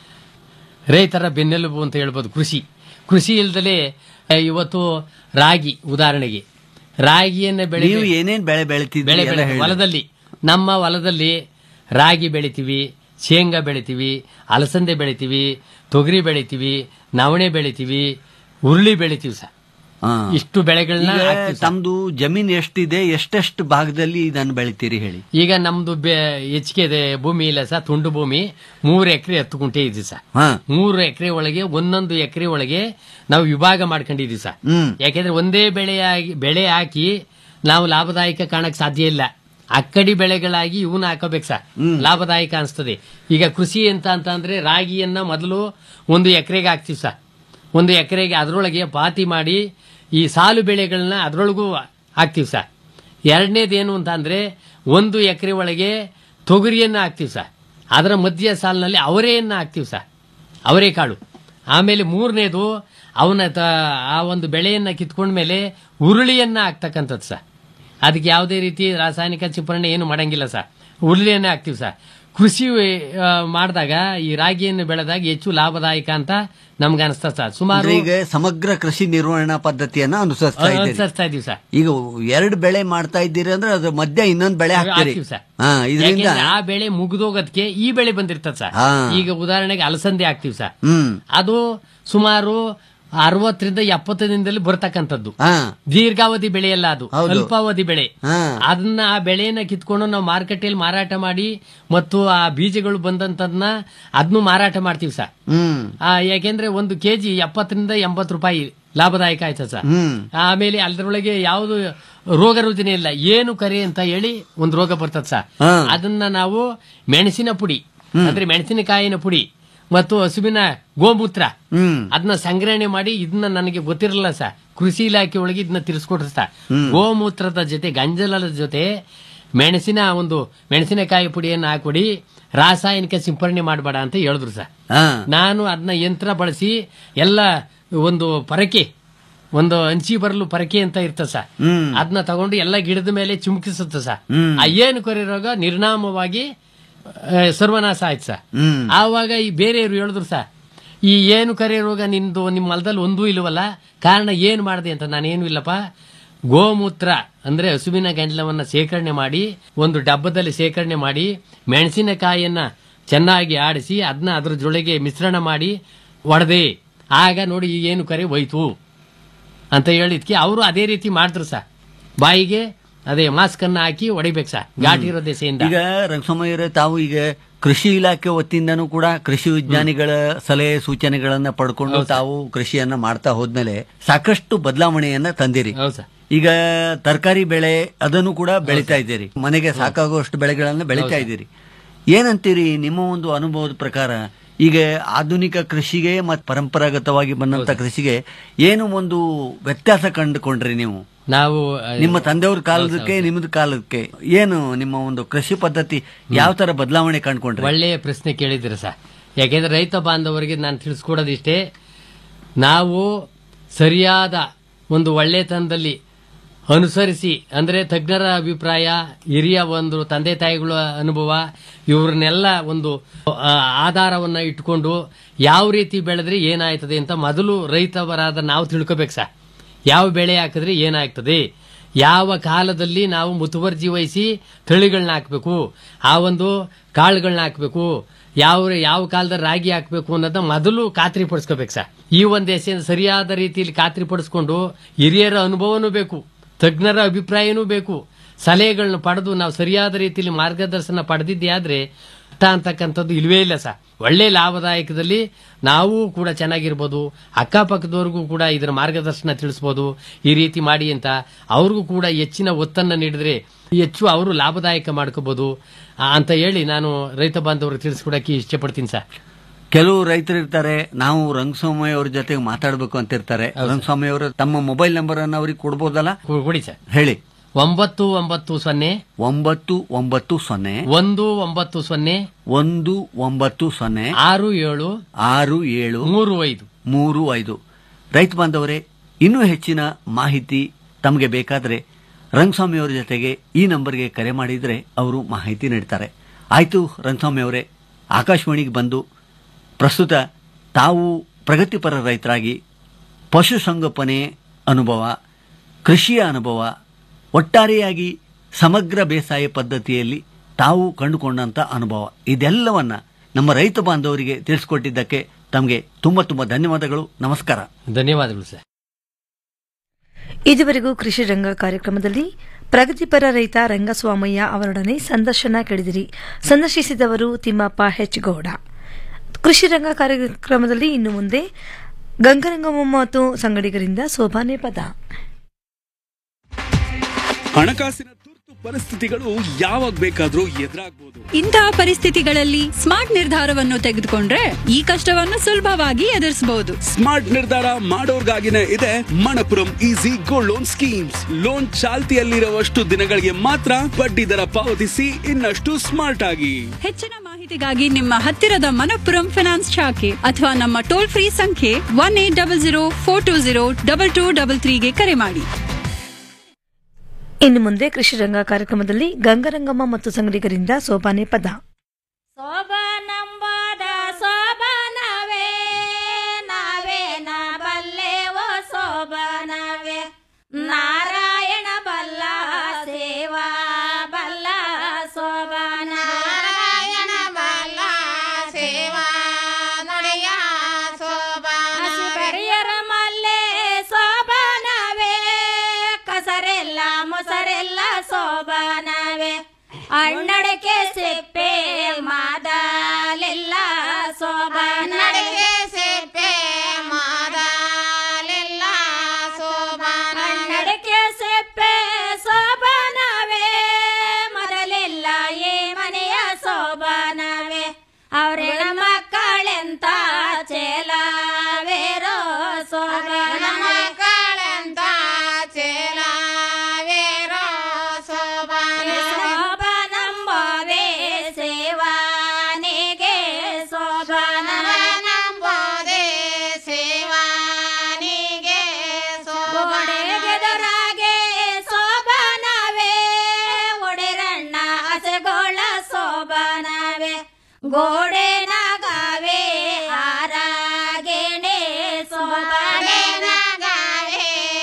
ರೈತರ ಬೆನ್ನೆಲುಬು ಅಂತ ಹೇಳ್ಬೋದು ಕೃಷಿ ಕೃಷಿ ಇಲ್ದಲೆ ಆ, ಇವತ್ತು ರಾಗಿ ಉದಾಹರಣೆಗೆ ರಾಗಿಯನ್ನ ಬೆಳೆ ನೀವು ಏನೇನ್ ಬೆಳೆ ಬೆಳಿತಿದ್ರಿ ಬೆಳೆ ಎಲ್ಲ ಬೆಳೆ ಹೇಳಿ. ಹೊಲದಲ್ಲಿ ನಮ್ಮ ಹೊಲದಲ್ಲಿ ರಾಗಿ ಬೆಳಿತೀವಿ ಶೇಂಗಾ ಬೆಳಿತೀವಿ ಅಲಸಂದೆ ಬೆಳಿತೀವಿ ತೊಗರಿ ಬೆಳಿತೀವಿ ನವಣೆ ಬೆಳಿತೀವಿ ಹುರುಳಿ ಬೆಳಿತೀವಿ ಸರ್ ಹಾ. ಇಷ್ಟು ಬೆಳೆಗಳನ್ನ ಈಗ ಹಾಕ್ತೀವಿ ಸರ್. ತಮ್ದು ಜಮೀನ್ ಎಷ್ಟಿದೆ ಎಷ್ಟೆಷ್ಟು ಭಾಗದಲ್ಲಿ ಇದನ್ನು ಬೆಳಿತೀರಿ ಹೇಳಿ ಈಗ ನಮ್ದು ಬೆ- ಹೆಚ್ಚಿಗೆ ಇದೆ ಭೂಮಿ ಇಲ್ಲ ಸರ್ ತುಂಡು ಭೂಮಿ ಮೂರು ಎಕರೆ ಹತ್ತು ಗುಂಟೆ ಇದೆ ಸರ್ ಹಾ ಮೂರು ಎಕರೆ ಒಳಗೆ ಒಂದೊಂದು ಎಕರೆ ಒಳಗೆ ನಾವು ವಿಭಾಗ ಮಾಡ್ಕೊಂಡಿದೀವಿ ಸರ್ ಹ್ಮ್ ಯಾಕೆಂದ್ರೆ ಒಂದೇ ಬೆಳೆ ಆಗಿ ಬೆಳೆ ಹಾಕಿ ನಾವು ಲಾಭದಾಯಕ ಕಾಣಕ್ ಸಾಧ್ಯ ಇಲ್ಲ ಅಕ್ಕಡಿ ಬೆಳೆಗಳಾಗಿ ಇವನ್ನ ಹಾಕೋಬೇಕು ಸರ್ ಲಾಭದಾಯಕ ಅನಿಸ್ತದೆ ಈಗ ಕೃಷಿ ಅಂತ ಅಂತ ಅಂದ್ರೆ ರಾಗಿಯನ್ನ ಮೊದಲು ಒಂದು ಎಕರೆಗೆ ಹಾಕ್ತಿವಿ ಸರ್ ಒಂದು ಎಕರೆಗೆ ಅದರೊಳಗೆ ಪಾತಿ ಮಾಡಿ ಈ ಸಾಲು ಬೆಳೆಗಳನ್ನ ಅದರೊಳಗೂ ಹಾಕ್ತಿವಿ ಸರ್ ಎರಡನೇದೇನು ಅಂತ ಅಂದ್ರೆ ಒಂದು ಎಕರೆ ಒಳಗೆ ತೊಗರಿಯನ್ನ ಹಾಕ್ತಿವಿ ಸರ್ ಅದರ ಮಧ್ಯ ಸಾಲಿನಲ್ಲಿ ಅವರೆಯನ್ನ ಹಾಕ್ತಿವಿ ಸರ್ ಅವರೆಕಾಳು ಆಮೇಲೆ ಮೂರನೇದು ಅವನ ತ- ಆ ಒಂದು ಬೆಳೆಯನ್ನ ಕಿತ್ಕೊಂಡ್ಮೇಲೆ ಉರುಳಿಯನ್ನ ಹಾಕ್ತಕ್ಕಂಥದ್ದು ಸರ್ ಅದಕ್ಕೆ ಯಾವುದೇ ರೀತಿ ರಾಸಾಯನಿಕ ಸಿಂಪರಣೆ ಏನು ಮಾಡಂಗಿಲ್ಲ ಸರ್ ಉರುಳಿಯನ್ನೇ ಹಾಕ್ತಿವಿ ಸರ್ ಕೃಷಿ ಆ, ಮಾಡಿದಾಗ ಈ ರಾಗಿಯನ್ನು ಬೆಳೆದಾಗ ಹೆಚ್ಚು ಲಾಭದಾಯಕ ಅಂತ ನಮ್ಗೆ ಅನಿಸ್ತಾ ಸರ್ ಸುಮಾರು ಅಂದ್ರೆ ಈಗ ಸಮಗ್ರ ಕೃಷಿ ನಿರ್ವಹಣಾ ಪದ್ಧತಿಯನ್ನ ಅನುಸರಿಸ್ತಾ ಇದ್ದೀರಿ ಅನುಸರಿಸ್ತಾ ಇದೀವಿ ಸರ್ ಈಗ ಎರಡು ಬೆಳೆ ಮಾಡ್ತಾ ಇದ್ದೀರಿ ಅಂದ್ರೆ ಅದ್ರ ಮಧ್ಯ ಇನ್ನೊಂದು ಬೆಳೆ ಹಾಕ್ತೀರಿ ಹಾಕ್ತೀವಿ ಸರ್ ಹಾ ಇದರಿಂದ ಯಾಕೆಂದ್ರೆ ಆ ಬೆಳೆ ಮುಗಿದೋಗೋದಕ್ಕೆ ಈ ಬೆಳೆ ಬಂದಿರ್ತದೆ ಸರ್ ಹಾ. ಈಗ ಉದಾಹರಣೆಗೆ ಅಲಸಂದೆ ಹಾಕ್ತಿವಿ ಸರ್ ಹ್ಮ್ ಅದು ಸುಮಾರು ಅರವತ್ತರಿಂದ ಎಪ್ಪತ್ತು ದಿನದಲ್ಲಿ ಬರ್ತಕ್ಕಂಥದ್ದು ಹಾ ದೀರ್ಘಾವಧಿ ಬೆಳೆ ಅಲ್ಲ ಅದು ಹೌದು. ಅಲ್ಪಾವಧಿ ಬೆಳೆ ಹಾ ಅದನ್ನ ಆ ಬೆಳೆಯನ್ನ ಕಿತ್ಕೊಂಡು ನಾವು ಮಾರುಕಟ್ಟೆಯಲ್ಲಿ ಮಾರಾಟ ಮಾಡಿ ಮತ್ತು ಆ ಬೀಜಗಳು ಬಂದಂತದ್ನ ಅದನ್ನು ಮಾರಾಟ ಮಾಡ್ತೀವಿ ಸರ್ ಹ್ಮ್ ಆ, ಯಾಕೆಂದ್ರೆ ಒಂದು ಕೆಜಿ ಎಪ್ಪತ್ತರಿಂದ ಎಂಬತ್ತು ರೂಪಾಯಿ ಲಾಭದಾಯಕ ಆಯ್ತದ ಸರ್ ಹ್ಮ್ ಆಮೇಲೆ ಅದರೊಳಗೆ ಯಾವುದು ರೋಗ ರುಜಿನ ಇಲ್ಲ ಏನು ಕರೆ ಅಂತ ಹೇಳಿ ಒಂದು ರೋಗ ಬರ್ತದ ಸರ್ ಹಾ. ಅದನ್ನ ನಾವು ಮೆಣಸಿನ ಪುಡಿ ಅಂದ್ರೆ ಮೆಣಸಿನಕಾಯಿನ ಪುಡಿ ಮತ್ತು ಹಸುವಿನ ಗೋಮೂತ್ರ ಹ್ಮ್ ಅದನ್ನ ಸಂಗ್ರಹಣೆ ಮಾಡಿ ಇದನ್ನ ನನಗೆ ಗೊತ್ತಿರಲಿಲ್ಲ ಸರ್ ಕೃಷಿ ಇಲಾಖೆ ಒಳಗೆ ಇದನ್ನ ತಿಳಿಸ್ಕೊಟ್ರು ಸರ್ ಗೋಮೂತ್ರದ ಜೊತೆ ಗಂಜಲದ ಜೊತೆ ಮೆಣಸಿನ ಒಂದು ಮೆಣಸಿನಕಾಯಿ ಪುಡಿಯನ್ನು ಹಾಕೊಡಿ ರಾಸಾಯನಿಕ ಸಿಂಪರಣೆ ಮಾಡಬೇಡ ಅಂತ ಹೇಳಿದ್ರು ಸರ್ ಹಾ ನಾನು ಅದನ್ನ ಯಂತ್ರ ಬಳಸಿ ಎಲ್ಲ ಒಂದು ಪರಕೆ ಒಂದು ಹಂಚಿ ಬರಲು ಪರಕೆ ಅಂತ ಇರ್ತದೆ ಸರ್ ಹ್ಮ್ ಅದನ್ನ ತಗೊಂಡು ಎಲ್ಲ ಗಿಡದ ಮೇಲೆ ಚಿಮುಕಿಸುತ್ತೆ ಸರ್ ಹ್ಮ್. ಆ ಏನು ಕೊರೆ ರೋಗ ನಿರ್ನಾಮವಾಗಿ ಆ, ಸರ್ವನಾಶ ಆಯ್ತು ಸರ್ ಹ್ಮ್ ಆವಾಗ ಈ ಬೇರೆಯವರು ಹೇಳಿದ್ರು ಸರ್ ಈ ಏನು ಕರೆ ರೋಗ ನಿಂದು ನಿಮ್ಮ ಹೊಲದಲ್ಲಿ ಒಂದೂ ಇಲ್ವಲ್ಲ ಕಾರಣ ಏನು ಮಾಡಿದೆ ಅಂತ ನಾನೇನು ಇಲ್ಲಪ್ಪ ಗೋಮೂತ್ರ ಅಂದ್ರೆ ಹಸುವಿನ ಗಂಜಲವನ್ನ ಶೇಖರಣೆ ಮಾಡಿ ಒಂದು ಡಬ್ಬದಲ್ಲಿ ಶೇಖರಣೆ ಮಾಡಿ ಮೆಣಸಿನಕಾಯಿಯನ್ನ ಚೆನ್ನಾಗಿ ಆಡಿಸಿ ಅದನ್ನ ಅದ್ರ ಜೊತೆಗೆ ಮಿಶ್ರಣ ಮಾಡಿ ಒಡೆದೆ ಆಗ ನೋಡಿ ಈ ಏನು ಕರೆ ಹೋಯ್ತು ಅಂತ ಹೇಳಿದ್ಕೆ ಅವರು ಅದೇ ರೀತಿ ಮಾಡಿದ್ರು ಸರ್ ಬಾಯಿಗೆ ಅದೇ ಮಾಸ್ಕ್ ಅನ್ನ ಹಾಕಿ ಹೊಡಿಬೇಕು ಸರ್ ಘಾಟಿ ಇರೋ ದೆಸೆಯಿಂದ ಈಗ ರಂಗಸ್ವಾಮಿಯವರೇ ತಾವು ಈಗ ಕೃಷಿ ಇಲಾಖೆ ವತಿಯಿಂದನೂ ಕೂಡ ಕೃಷಿ ವಿಜ್ಞಾನಿಗಳ ಸಲಹೆ ಸೂಚನೆಗಳನ್ನ ಪಡ್ಕೊಂಡು ತಾವು ಕೃಷಿಯನ್ನ ಮಾಡ್ತಾ ಹೋದ್ಮೇಲೆ ಸಾಕಷ್ಟು ಬದಲಾವಣೆಯನ್ನ ತಂದಿರಿ ಹೌದು ಸರ್ ಈಗ ತರಕಾರಿ ಬೆಳೆ ಅದನ್ನು ಕೂಡ ಬೆಳಿತಾ ಇದ್ದೀರಿ ಮನೆಗೆ ಸಾಕಾಗುವಷ್ಟು ಬೆಳೆಗಳನ್ನ ಬೆಳಿತಾ ಇದ್ದೀರಿ ಏನಂತೀರಿ ನಿಮ್ಮ ಒಂದು ಅನುಭವದ ಪ್ರಕಾರ ಈಗ ಆಧುನಿಕ ಕೃಷಿಗೆ ಮತ್ತು ಪರಂಪರಾಗತವಾಗಿ ಬಂದಂತ ಕೃಷಿಗೆ ಏನು ಒಂದು ವ್ಯತ್ಯಾಸ ಕಂಡುಕೊಂಡ್ರಿ ನೀವು ನಾವು ಆ, ನಿಮ್ಮ ತಂದೆಯವ್ರ ಕಾಲದಕ್ಕೆ ನಿಮ್ಮದ ಕಾಲಕ್ಕೆ ಏನು ನಿಮ್ಮ ಒಂದು ಕೃಷಿ ಪದ್ಧತಿ ಯಾವ ತರ ಬದಲಾವಣೆ ಕಂಡುಕೊಂಡ್ರಿ ಒಳ್ಳೆಯ ಪ್ರಶ್ನೆ ಕೇಳಿದ್ದೀರ ಸರ್ ಯಾಕೆಂದ್ರೆ ರೈತ ಬಾಂಧವರಿಗೆ ನಾನು ತಿಳಿಸ್ಕೊಡೋದಿಷ್ಟೇ ನಾವು ಸರಿಯಾದ ಒಂದು ಒಳ್ಳೆತನದಲ್ಲಿ ಅನುಸರಿಸಿ ಅಂದ್ರೆ ತಜ್ಞರ ಅಭಿಪ್ರಾಯ ಹಿರಿಯ ಒಂದು ತಂದೆ ತಾಯಿಗಳ ಅನುಭವ ಇವ್ರನ್ನೆಲ್ಲ ಒಂದು ಆ, ಆಧಾರವನ್ನ ಇಟ್ಕೊಂಡು ಯಾವ ರೀತಿ ಬೆಳೆದ್ರೆ ಏನಾಯ್ತದೆ ಅಂತ ಮೊದಲು ರೈತವರಾದ ನಾವು ತಿಳ್ಕೊಬೇಕು ಸರ್ ಯಾವ ಬೆಳೆ ಹಾಕಿದ್ರೆ ಏನಾಗ್ತದೆ ಯಾವ ಕಾಲದಲ್ಲಿ ನಾವು ಮುತುವರ್ಜಿ ವಹಿಸಿ ತಳಿಗಳನ್ನ ಹಾಕಬೇಕು ಆ ಒಂದು ಕಾಳುಗಳನ್ನ ಹಾಕಬೇಕು ಯಾವ ಯಾವ ಕಾಲದಲ್ಲಿ ರಾಗಿ ಹಾಕಬೇಕು ಅನ್ನೋದನ್ನ ಮೊದಲು ಖಾತ್ರಿ ಪಡಿಸ್ಕೋಬೇಕು ಸರ್ ಈ ಒಂದು ದೇಶ ಸರಿಯಾದ ರೀತಿಯಲ್ಲಿ ಖಾತ್ರಿ ಪಡಿಸ್ಕೊಂಡು ಹಿರಿಯರ ಅನುಭವನೂ ಬೇಕು ತಜ್ಞರ ಅಭಿಪ್ರಾಯನೂ ಬೇಕು ಸಲಹೆಗಳನ್ನ ಪಡೆದು ನಾವು ಸರಿಯಾದ ರೀತಿಯಲ್ಲಿ ಮಾರ್ಗದರ್ಶನ ಪಡೆದಿದ್ದೇ ಆದ್ರೆ ಕಷ್ಟ ಅಂತಕ್ಕಂಥದ್ದು ಇಲ್ವೇ ಇಲ್ಲ ಸರ್ ಒಳ್ಳೆ ಲಾಭದಾಯಕದಲ್ಲಿ ನಾವು ಕೂಡ ಚೆನ್ನಾಗಿರ್ಬೋದು ಅಕ್ಕಪಕ್ಕದವ್ರಿಗೂ ಕೂಡ ಇದರ ಮಾರ್ಗದರ್ಶನ ತಿಳಿಸ್ಬೋದು ಈ ರೀತಿ ಮಾಡಿ ಅಂತ ಅವ್ರಿಗೂ ಕೂಡ ಹೆಚ್ಚಿನ ಒತ್ತನ್ನು ನೀಡಿದ್ರೆ ಹೆಚ್ಚು ಅವರು ಲಾಭದಾಯಕ ಮಾಡ್ಕೋಬಹುದು ಆ, ಅಂತ ಹೇಳಿ ನಾನು ರೈತ ಬಾಂಧವರಿಗೆ ತಿಳಿಸ್ಕೊಡಕ್ಕೆ ಇಷ್ಟಪಡ್ತೀನಿ ಸರ್ ಕೆಲವು ರೈತರು ಇರ್ತಾರೆ ನಾವು ರಂಗಸ್ವಾಮಿ ಅವ್ರ ಜೊತೆಗೆ ಮಾತಾಡಬೇಕು ಅಂತ ಇರ್ತಾರೆ ರಂಗಸ್ವಾಮಿ ಅವರು ತಮ್ಮ ಮೊಬೈಲ್ ನಂಬರ್ ಅನ್ನು ಅವ್ರಿಗೆ ಕೊಡ್ಬೋದಲ್ಲ ಕೊಡಿ ಸರ್ ಹೇಳಿ ಒಂಬತ್ತು ಒಂಬತ್ತು ಸೊನ್ನೆ ಒಂಬತ್ತು ಒಂಬತ್ತು ಸೊನ್ನೆ ಒಂದು ಒಂಬತ್ತು ಸೊನ್ನೆ ಒಂದು ಒಂಬತ್ತು ಸೊನ್ನೆ ಆರು ಏಳು ಆರು ಏಳು ಮೂರು ಐದು ಮೂರು ಐದು ರೈತ ಬಾಂಧವರೇ ಇನ್ನೂ ಹೆಚ್ಚಿನ ಮಾಹಿತಿ ತಮಗೆ ಬೇಕಾದರೆ ರಂಗಸ್ವಾಮಿ ಅವರ ಜೊತೆಗೆ ಈ ನಂಬರ್ಗೆ ಕರೆ ಮಾಡಿದರೆ ಅವರು ಮಾಹಿತಿ ನೀಡ್ತಾರೆ ಆಯಿತು ರಂಗಸ್ವಾಮಿ ಅವರೇ ಆಕಾಶವಾಣಿಗೆ ಬಂದು ಪ್ರಸ್ತುತ ತಾವು ಪ್ರಗತಿಪರ ರೈತರಾಗಿ ಪಶುಸಂಗೋಪನೆ ಅನುಭವ ಕೃಷಿಯ ಅನುಭವ ಒಟ್ಟಾರೆಯಾಗಿ ಸಮಗ್ರ ಬೇಸಾಯ ಪದ್ಧತಿಯಲ್ಲಿ ತಾವು ಕಂಡುಕೊಂಡಂಥ ಅನುಭವ ಇದೆಲ್ಲವನ್ನ ನಮ್ಮ ರೈತ ಬಾಂಧವರಿಗೆ ತಿಳಿಸ್ಕೊಟ್ಟಿದ್ದಕ್ಕೆ ತಮಗೆ ತುಂಬ ತುಂಬ ಧನ್ಯವಾದಗಳು ನಮಸ್ಕಾರ ಧನ್ಯವಾದಗಳು ಸರ್ ಇದುವರೆಗೂ ಕೃಷಿ ರಂಗ ಕಾರ್ಯಕ್ರಮದಲ್ಲಿ ಪ್ರಗತಿಪರ ರೈತ ರಂಗಸ್ವಾಮಯ್ಯ ಅವರೊಡನೆ ಸಂದರ್ಶನ ಕೇಳಿದಿರಿ ಸಂದರ್ಶಿಸಿದವರು ತಿಮ್ಮಪ್ಪ ಹೆಚ್ ಗೌಡ ಕೃಷಿ ರಂಗ ಕಾರ್ಯಕ್ರಮದಲ್ಲಿ ಇನ್ನು ಮುಂದೆ ಗಂಗರಂಗಮ್ಮ ಮತ್ತು ಸಂಗಡಿಗರಿಂದ ಸೋಪಾನೆ ಪದ ಹಣಕಾಸಿನ ತುರ್ತು ಪರಿಸ್ಥಿತಿಗಳು ಯಾವಾಗ ಬೇಕಾದ್ರೂ ಎದುರಾಗಬಹುದು ಇಂತಹ ಪರಿಸ್ಥಿತಿಗಳಲ್ಲಿ ಸ್ಮಾರ್ಟ್ ನಿರ್ಧಾರವನ್ನು ತೆಗೆದುಕೊಂಡ್ರೆ ಈ ಕಷ್ಟವನ್ನು ಸುಲಭವಾಗಿ ಎದುರಿಸಬಹುದು ಸ್ಮಾರ್ಟ್ ನಿರ್ಧಾರ ಮಾಡೋರ್ಗಾಗಿನೇ ಇದೆ Manappuram easy gold loan schemes loan ಚಾಲ್ತಿಯಲ್ಲಿರುವಷ್ಟು ದಿನಗಳಿಗೆ ಮಾತ್ರ ಬಡ್ಡಿ ದರ ಪಾವತಿಸಿ ಇನ್ನಷ್ಟು ಸ್ಮಾರ್ಟ್ ಆಗಿ ಹೆಚ್ಚಿನ ಮಾಹಿತಿಗಾಗಿ ನಿಮ್ಮ ಹತ್ತಿರದ ಮನಪ್ಪುರಂ ಫಿನಾನ್ಸ್ ಶಾಖೆ ಅಥವಾ ನಮ್ಮ ಟೋಲ್ ಫ್ರೀ ಸಂಖ್ಯೆ one eight double zero four two zero double two double ತ್ರೀಗೆ ಕರೆ ಮಾಡಿ ಇನ್ನು ಮುಂದೆ ಕೃಷಿ ರಂಗ ಕಾರ್ಯಕ್ರಮದಲ್ಲಿ ಗಂಗರಂಗಮ್ಮ ಮತ್ತು ಸಂಗಡಿಗರಿಂದ ಸೋಪಾನೆ ಪದ ಸೋಬನಂಬದ ಸೋಬನವೇ ನಾವೇನ ಬಲ್ಲೆವೋ ಸೋಬನವೇ ನಾರಾಯಣ ಬಲ್ಲ ಸೇವಾ ಬಲ್ಲ ಸೋಬನ ನಾರಾಯಣ ಬಲ್ಲ ಸೇವಾ ನಡೆಯ ಸೋಬನ ಕರಿಯರ ಮಲ್ಲೆ ಸೋಬನವೇ ಕಸರೆಲ್ಲ ಮೊಸರೆಲ್ಲ ಸೋಬನವೇ ಅಣ್ಣಡಕೆ ಸೆಪ್ಪೆ ಮಾದಲೆಲ್ಲ ಸೋಬನಡಕೆ ಸೆಪ್ಪೆ ಮಾದಲೆಲ್ಲ ಸೋಬನ ಅಣ್ಣಡಕೆ ಸೆಪ್ಪೆ ಸೋಬನವೇ ಮೊದಲೆಲ್ಲ ಏ ಮನೆಯ ಸೋಬನವೇ ಅವರೆಣ ಮಕ್ಕಳೆಂತ ಚೇಲಾವೇರೋ ಸೋಬನ ಮಕ್ಕಳೆಂತ ಚೇಲಾವೇರೋ ಸೋಬನ ಸೋಬನಂಬೋದೆ ಸೇವಾನಿಗೆ ಸೋಬನ ನಂಬೋದೆ ಸೇವಾನಿಗೆ ಸೋಬನೆಗೆದರಾಗೆ ಸೋಬನವೇ ಒಡೆರಣ್ಣ ಹಸೆಗೋಳ ಸೋಬನವೇ ಗೋಡೆ ನಗವೇ ಹಾರಾಗೆಣೆ ಸೋಬನೆ ನಗವೇ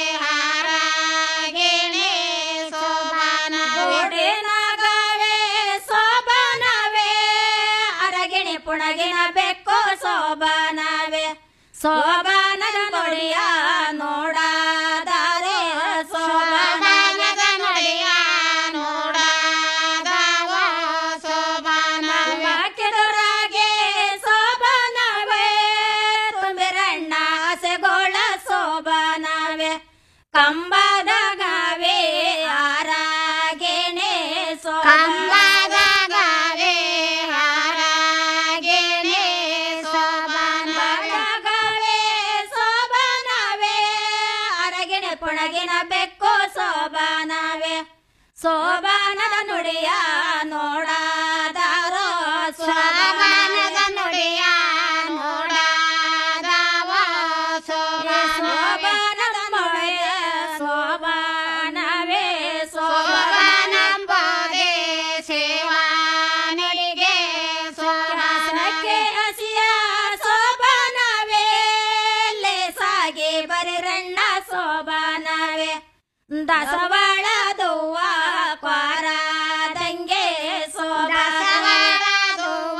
ಹಾರಾಗೆಣೆ ಸೋಬನ ಗೋಡೆ ನಗವೇ ಸೋಬನವೇ ಅರಗಿಣಿ ಪುಣಗಿನ ಬೆಕ್ಕು ಸೋಬನವೇ ಸೋಬನದ ನೋಡಿಯ ನೋಡಾದರೆ ಸೋಬನದ ನೋಡಿಯ ನೋಡಾದವ ಸೋಬನ ಕೆದರಾಗೆ ಸೋಬನವೇ ತುಂಬಿರಣ್ಣ ಹಸೆಗೋಳ ಸೋಬನವೇ ಕಂಬದ ಗಾವೆ ಹಾರಾಗೆಣೆ ಕಂಬದ ಗಾವೆ ಹಾರಾಗೆಣೆ ಸೋಬನ ಗಾವೆ ಸೋಬನವೇ ಅರಗಿಣೆ ಪುಣಗಿನ ಬೆಕ್ಕು ಸೋಬನವೇ ಸೋಬಾನದ ನುಡಿಯ ನೋಡಾದಾರೋ ಸೋಬಾನದ ನುಡಿಯ ನೋಡಾದವ ಸೋಬಾನದ ನುಡಿಯ ಸೋಬಾನವೇ ದಸವಾಳ ದವ್ವ ಕ್ವಾರದಂಗೆ ದಸವಾಳ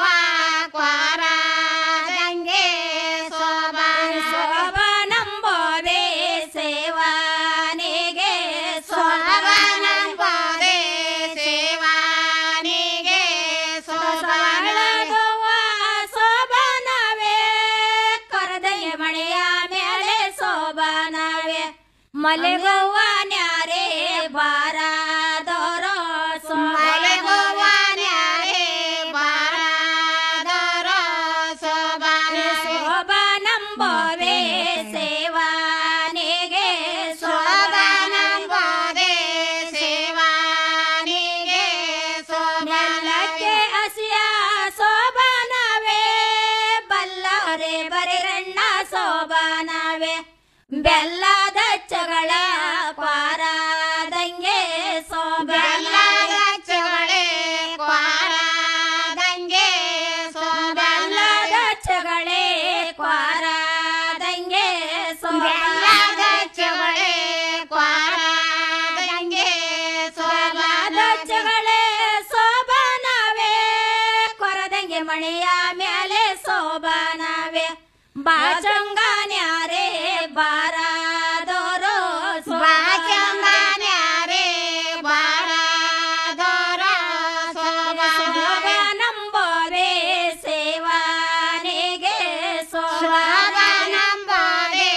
ಕ್ವಾರದಂಗೆ ಶೋಭನಂಬೋದೆ ಸೇವಾನಿಗೆ ಶೋಭನಂಬೋದೆ ಸೇವಾನಿಗೆ ಶೋಭನದವ್ವ ಶೋಭನವೇ ಕರದಯ್ಯ ಮಳೆಯ ಮೇಲೆ ಶೋಭನವೇ ಮಲೆಗೋವ ನ್ಯಾರೆ ಬಾರಾದೋರೋ ಮಲೆಗೋವ ನ್ಯಾರೆ ಬಾರಾದೋರೋ ಶೋಭನಂಬೋದೆ ಸೇವಾನಿಗೆ ಶೋಭನಂಬೋದೆ ಸೇವಾನಿಗೆ ಶೋಭನಕ್ಕೆ ಹಸಿಯ ಶೋಭನವೇ ಬಲ್ಲರೆ ಬರೆರಣ್ಣ ಶೋಭನವೇ ಬೆಲ್ಲದ ಚಗಳ ಕ್ವಾರದಂಗೆ ಬೆಲ್ಲದ ಚಗಳೇ ಕ್ವಾರದಂಗೆ ಬೆಲ್ಲದ ಚಗಳೇ ಕ್ವಾರದಂಗೆ ಬೆಲ್ಲದ ಚಗಳೇ ಕ್ವಾರದಂಗೆ ಬೆಲ್ಲದ ಚಗಳೇ ಶೋಭನವೇ ಕೊರದಂಗೆ ಮಳೆಯ ಮೇಲೆ ಶೋಭನವೇ ಬಾಚಂಗಾನ್ಯಾರೆ ಬಾರಾದೋರೋ ಬಾಚಂಗಾನ್ಯಾರೆ ಬಾರಾದೋರೋ ಶೋಭನಂಬೋರೆ ಸೇವಾನಿಗೆ ಶೋಭನಂಬೋರೆ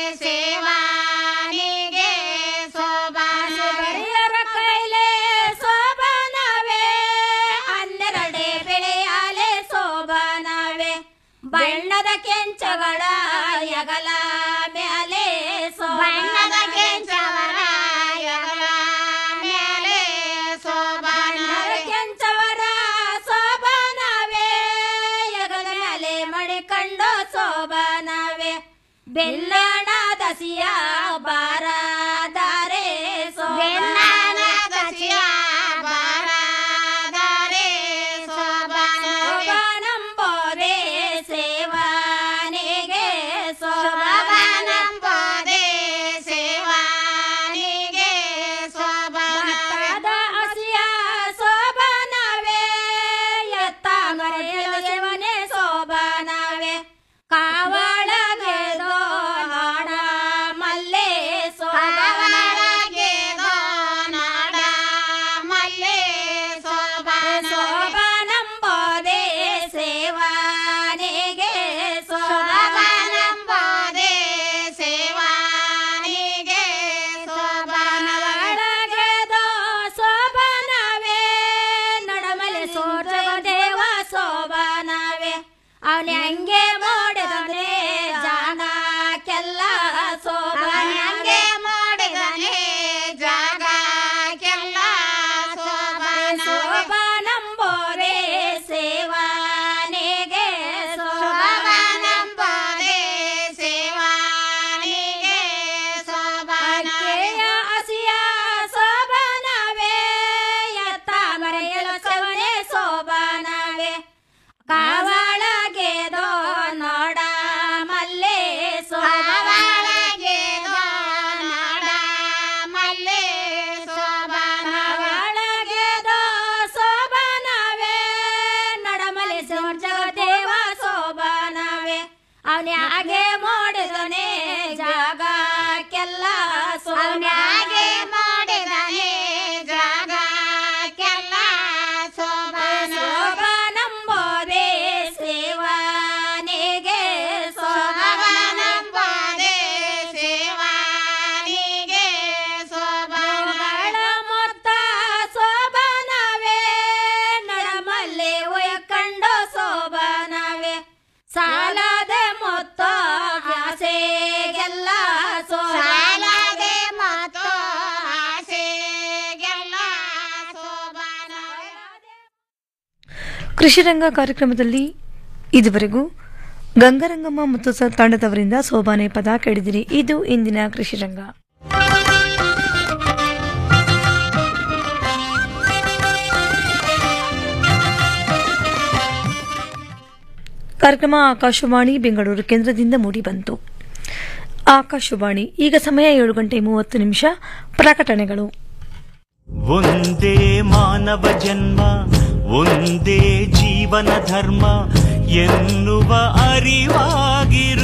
ಸೇವಾನಿಗೆ ಶೋಭಾನಿಯರ ಕೈಲೆ ಶೋಭನವೇ ಹನ್ನೆರಡೆ ಬೆಳೆಯಾಲೆ ಶೋಭನವೇ ಬಣ್ಣದ ಕೆಂಚಗಳ ಯಗಲ ಮ್ಯಾಲೆ ಬಣ್ಣದ ಕೆಂಚವರ ಯಗಲ ಮ್ಯಾಲೆ ಶೋಭನರ ಕೆಂಚವರ ಶೋಭನವೇ ಯಗಲ ಮ್ಯಾಲೆ ಮಡಿಕಂಡು ಶೋಭನವೇ ಬೆಲ್ಲಣ ದಸಿಯ ಬಾರದಾರೆ ಬೆಲ್ಲಣ ದಸಿಯ ಬಾರದಾರೆ ಶೋಭನಂಬೋದೆ ಸೇವಾನಿಗೆ ಶೋಭನಂಬೋದೆ ಸೇವಾನಿಗೆ ಶೋಭನದ ಹಸಿಯ ಶೋಭನವೇ ಎತ್ತ ಮರೆಯಲು ಶಿವನೇ ಶೋಭನವೇ ಕಾವಳಗೆದೋ ನಾಡ ಮಲ್ಲೆ ಕಾವಳಗೆದೋ ನಾಡ ಮಲ್ಲೆ ಶೋಭನ ಶೋಭನಂಬೋದೆ ಸೇವಾನಿಗೆ ಶೋಭನಂಬೋದೆ ಸೇವಾನಿಗೆ ಶೋಭನವಳಗೆದೋ ಶೋಭನವೇ ನಡಮಲೆ ಸೋಜಗ ದೇವ ಶೋಭನವೇ ಅವನ ಹಂಗೆ ಮಾಡಿದನೆ ಜಾಗಕ್ಕೆಲ್ಲ ಶೋಭನ ಹಂಗೆ ಮಾಡಿದನೆ ಜಾಗಕ್ಕೆಲ್ಲ ಶೋಭನ ಶೋಭನಂಬೋರೆ ಸೇವಾನಿಗೆ ಶೋಭನಂಬೋರೆ ಸೇವಾನಿಗೆ ಶೋಭನ ಹಸಿಯ ಶೋಭನವೇ ಎತ್ತ ಮರೆಯಲು ಸವನೆ ಶೋಭನವೇ ಕಾವಳಗೆದೋ ನೋಡ ಮಲ್ಲೆ ಕಾವಳಗೆದೋ ನೋಡ ಮಲ್ಲೆ ಶೋಭನವಳಗೆದೋ ಶೋಭನವೇ ನಡಮಲೆ ಜಗ ದೇವ ಶೋಭನವೇ ಅವನೇ ಹಾಗೆ ಮಾಡಿದನೆ ಜಾಗಕ್ಕೆಲ್ಲ ಹಾಗೆ ಮಾಡಿದನೆ ಜಾಗಕ್ಕೆಲ್ಲ ಶೋಭನ ಶೋಭನಂಬೋದೆ ಸೇವಾನಿಗೆ ಶೋಭನಂಬೋದೆ ಸೇವಾನಿಗೆ ಶೋಭನಗಳ ಮೊತ್ತ ಶೋಭನವೇ ನಡಮಲ್ಲೆ ಒಯ್ಕಂಡು ಶೋಭನವೇ ಸಾಲದೆ ಮೊತ್ತ ಆಸೆಗೆಲ್ಲ ಸಾಲದೆ ಮೊತ್ತ ಆಸೆಗೆಲ್ಲ ಕೃಷಿರಂಗ ಕಾರ್ಯಕ್ರಮದಲ್ಲಿ ಇದುವರೆಗೂ ಗಂಗರಂಗಮ್ಮ ಮತ್ತು ಸ ತಂಡದವರಿಂದ ಸೋಬಾನೆ ಪದ ಕೇಳಿದಿರಿ ಇದು ಇಂದಿನ ಕೃಷಿರಂಗ ಕಾರ್ಯಕ್ರಮ ಆಕಾಶವಾಣಿ ಬೆಂಗಳೂರು ಕೇಂದ್ರದಿಂದ ಮೂಡಿಬಂತು ಆಕಾಶವಾಣಿ ಈಗ ಸಮಯ ಏಳು ಗಂಟೆ ಮೂವತ್ತು ನಿಮಿಷ ಪ್ರಕಟಣೆಗಳು ಒಂದೇ ಮಾನವ ಜನ್ಮ ಒಂದೇ ಜೀವನ ಧರ್ಮ ಎನ್ನುವ ಅರಿವಾಗಿರು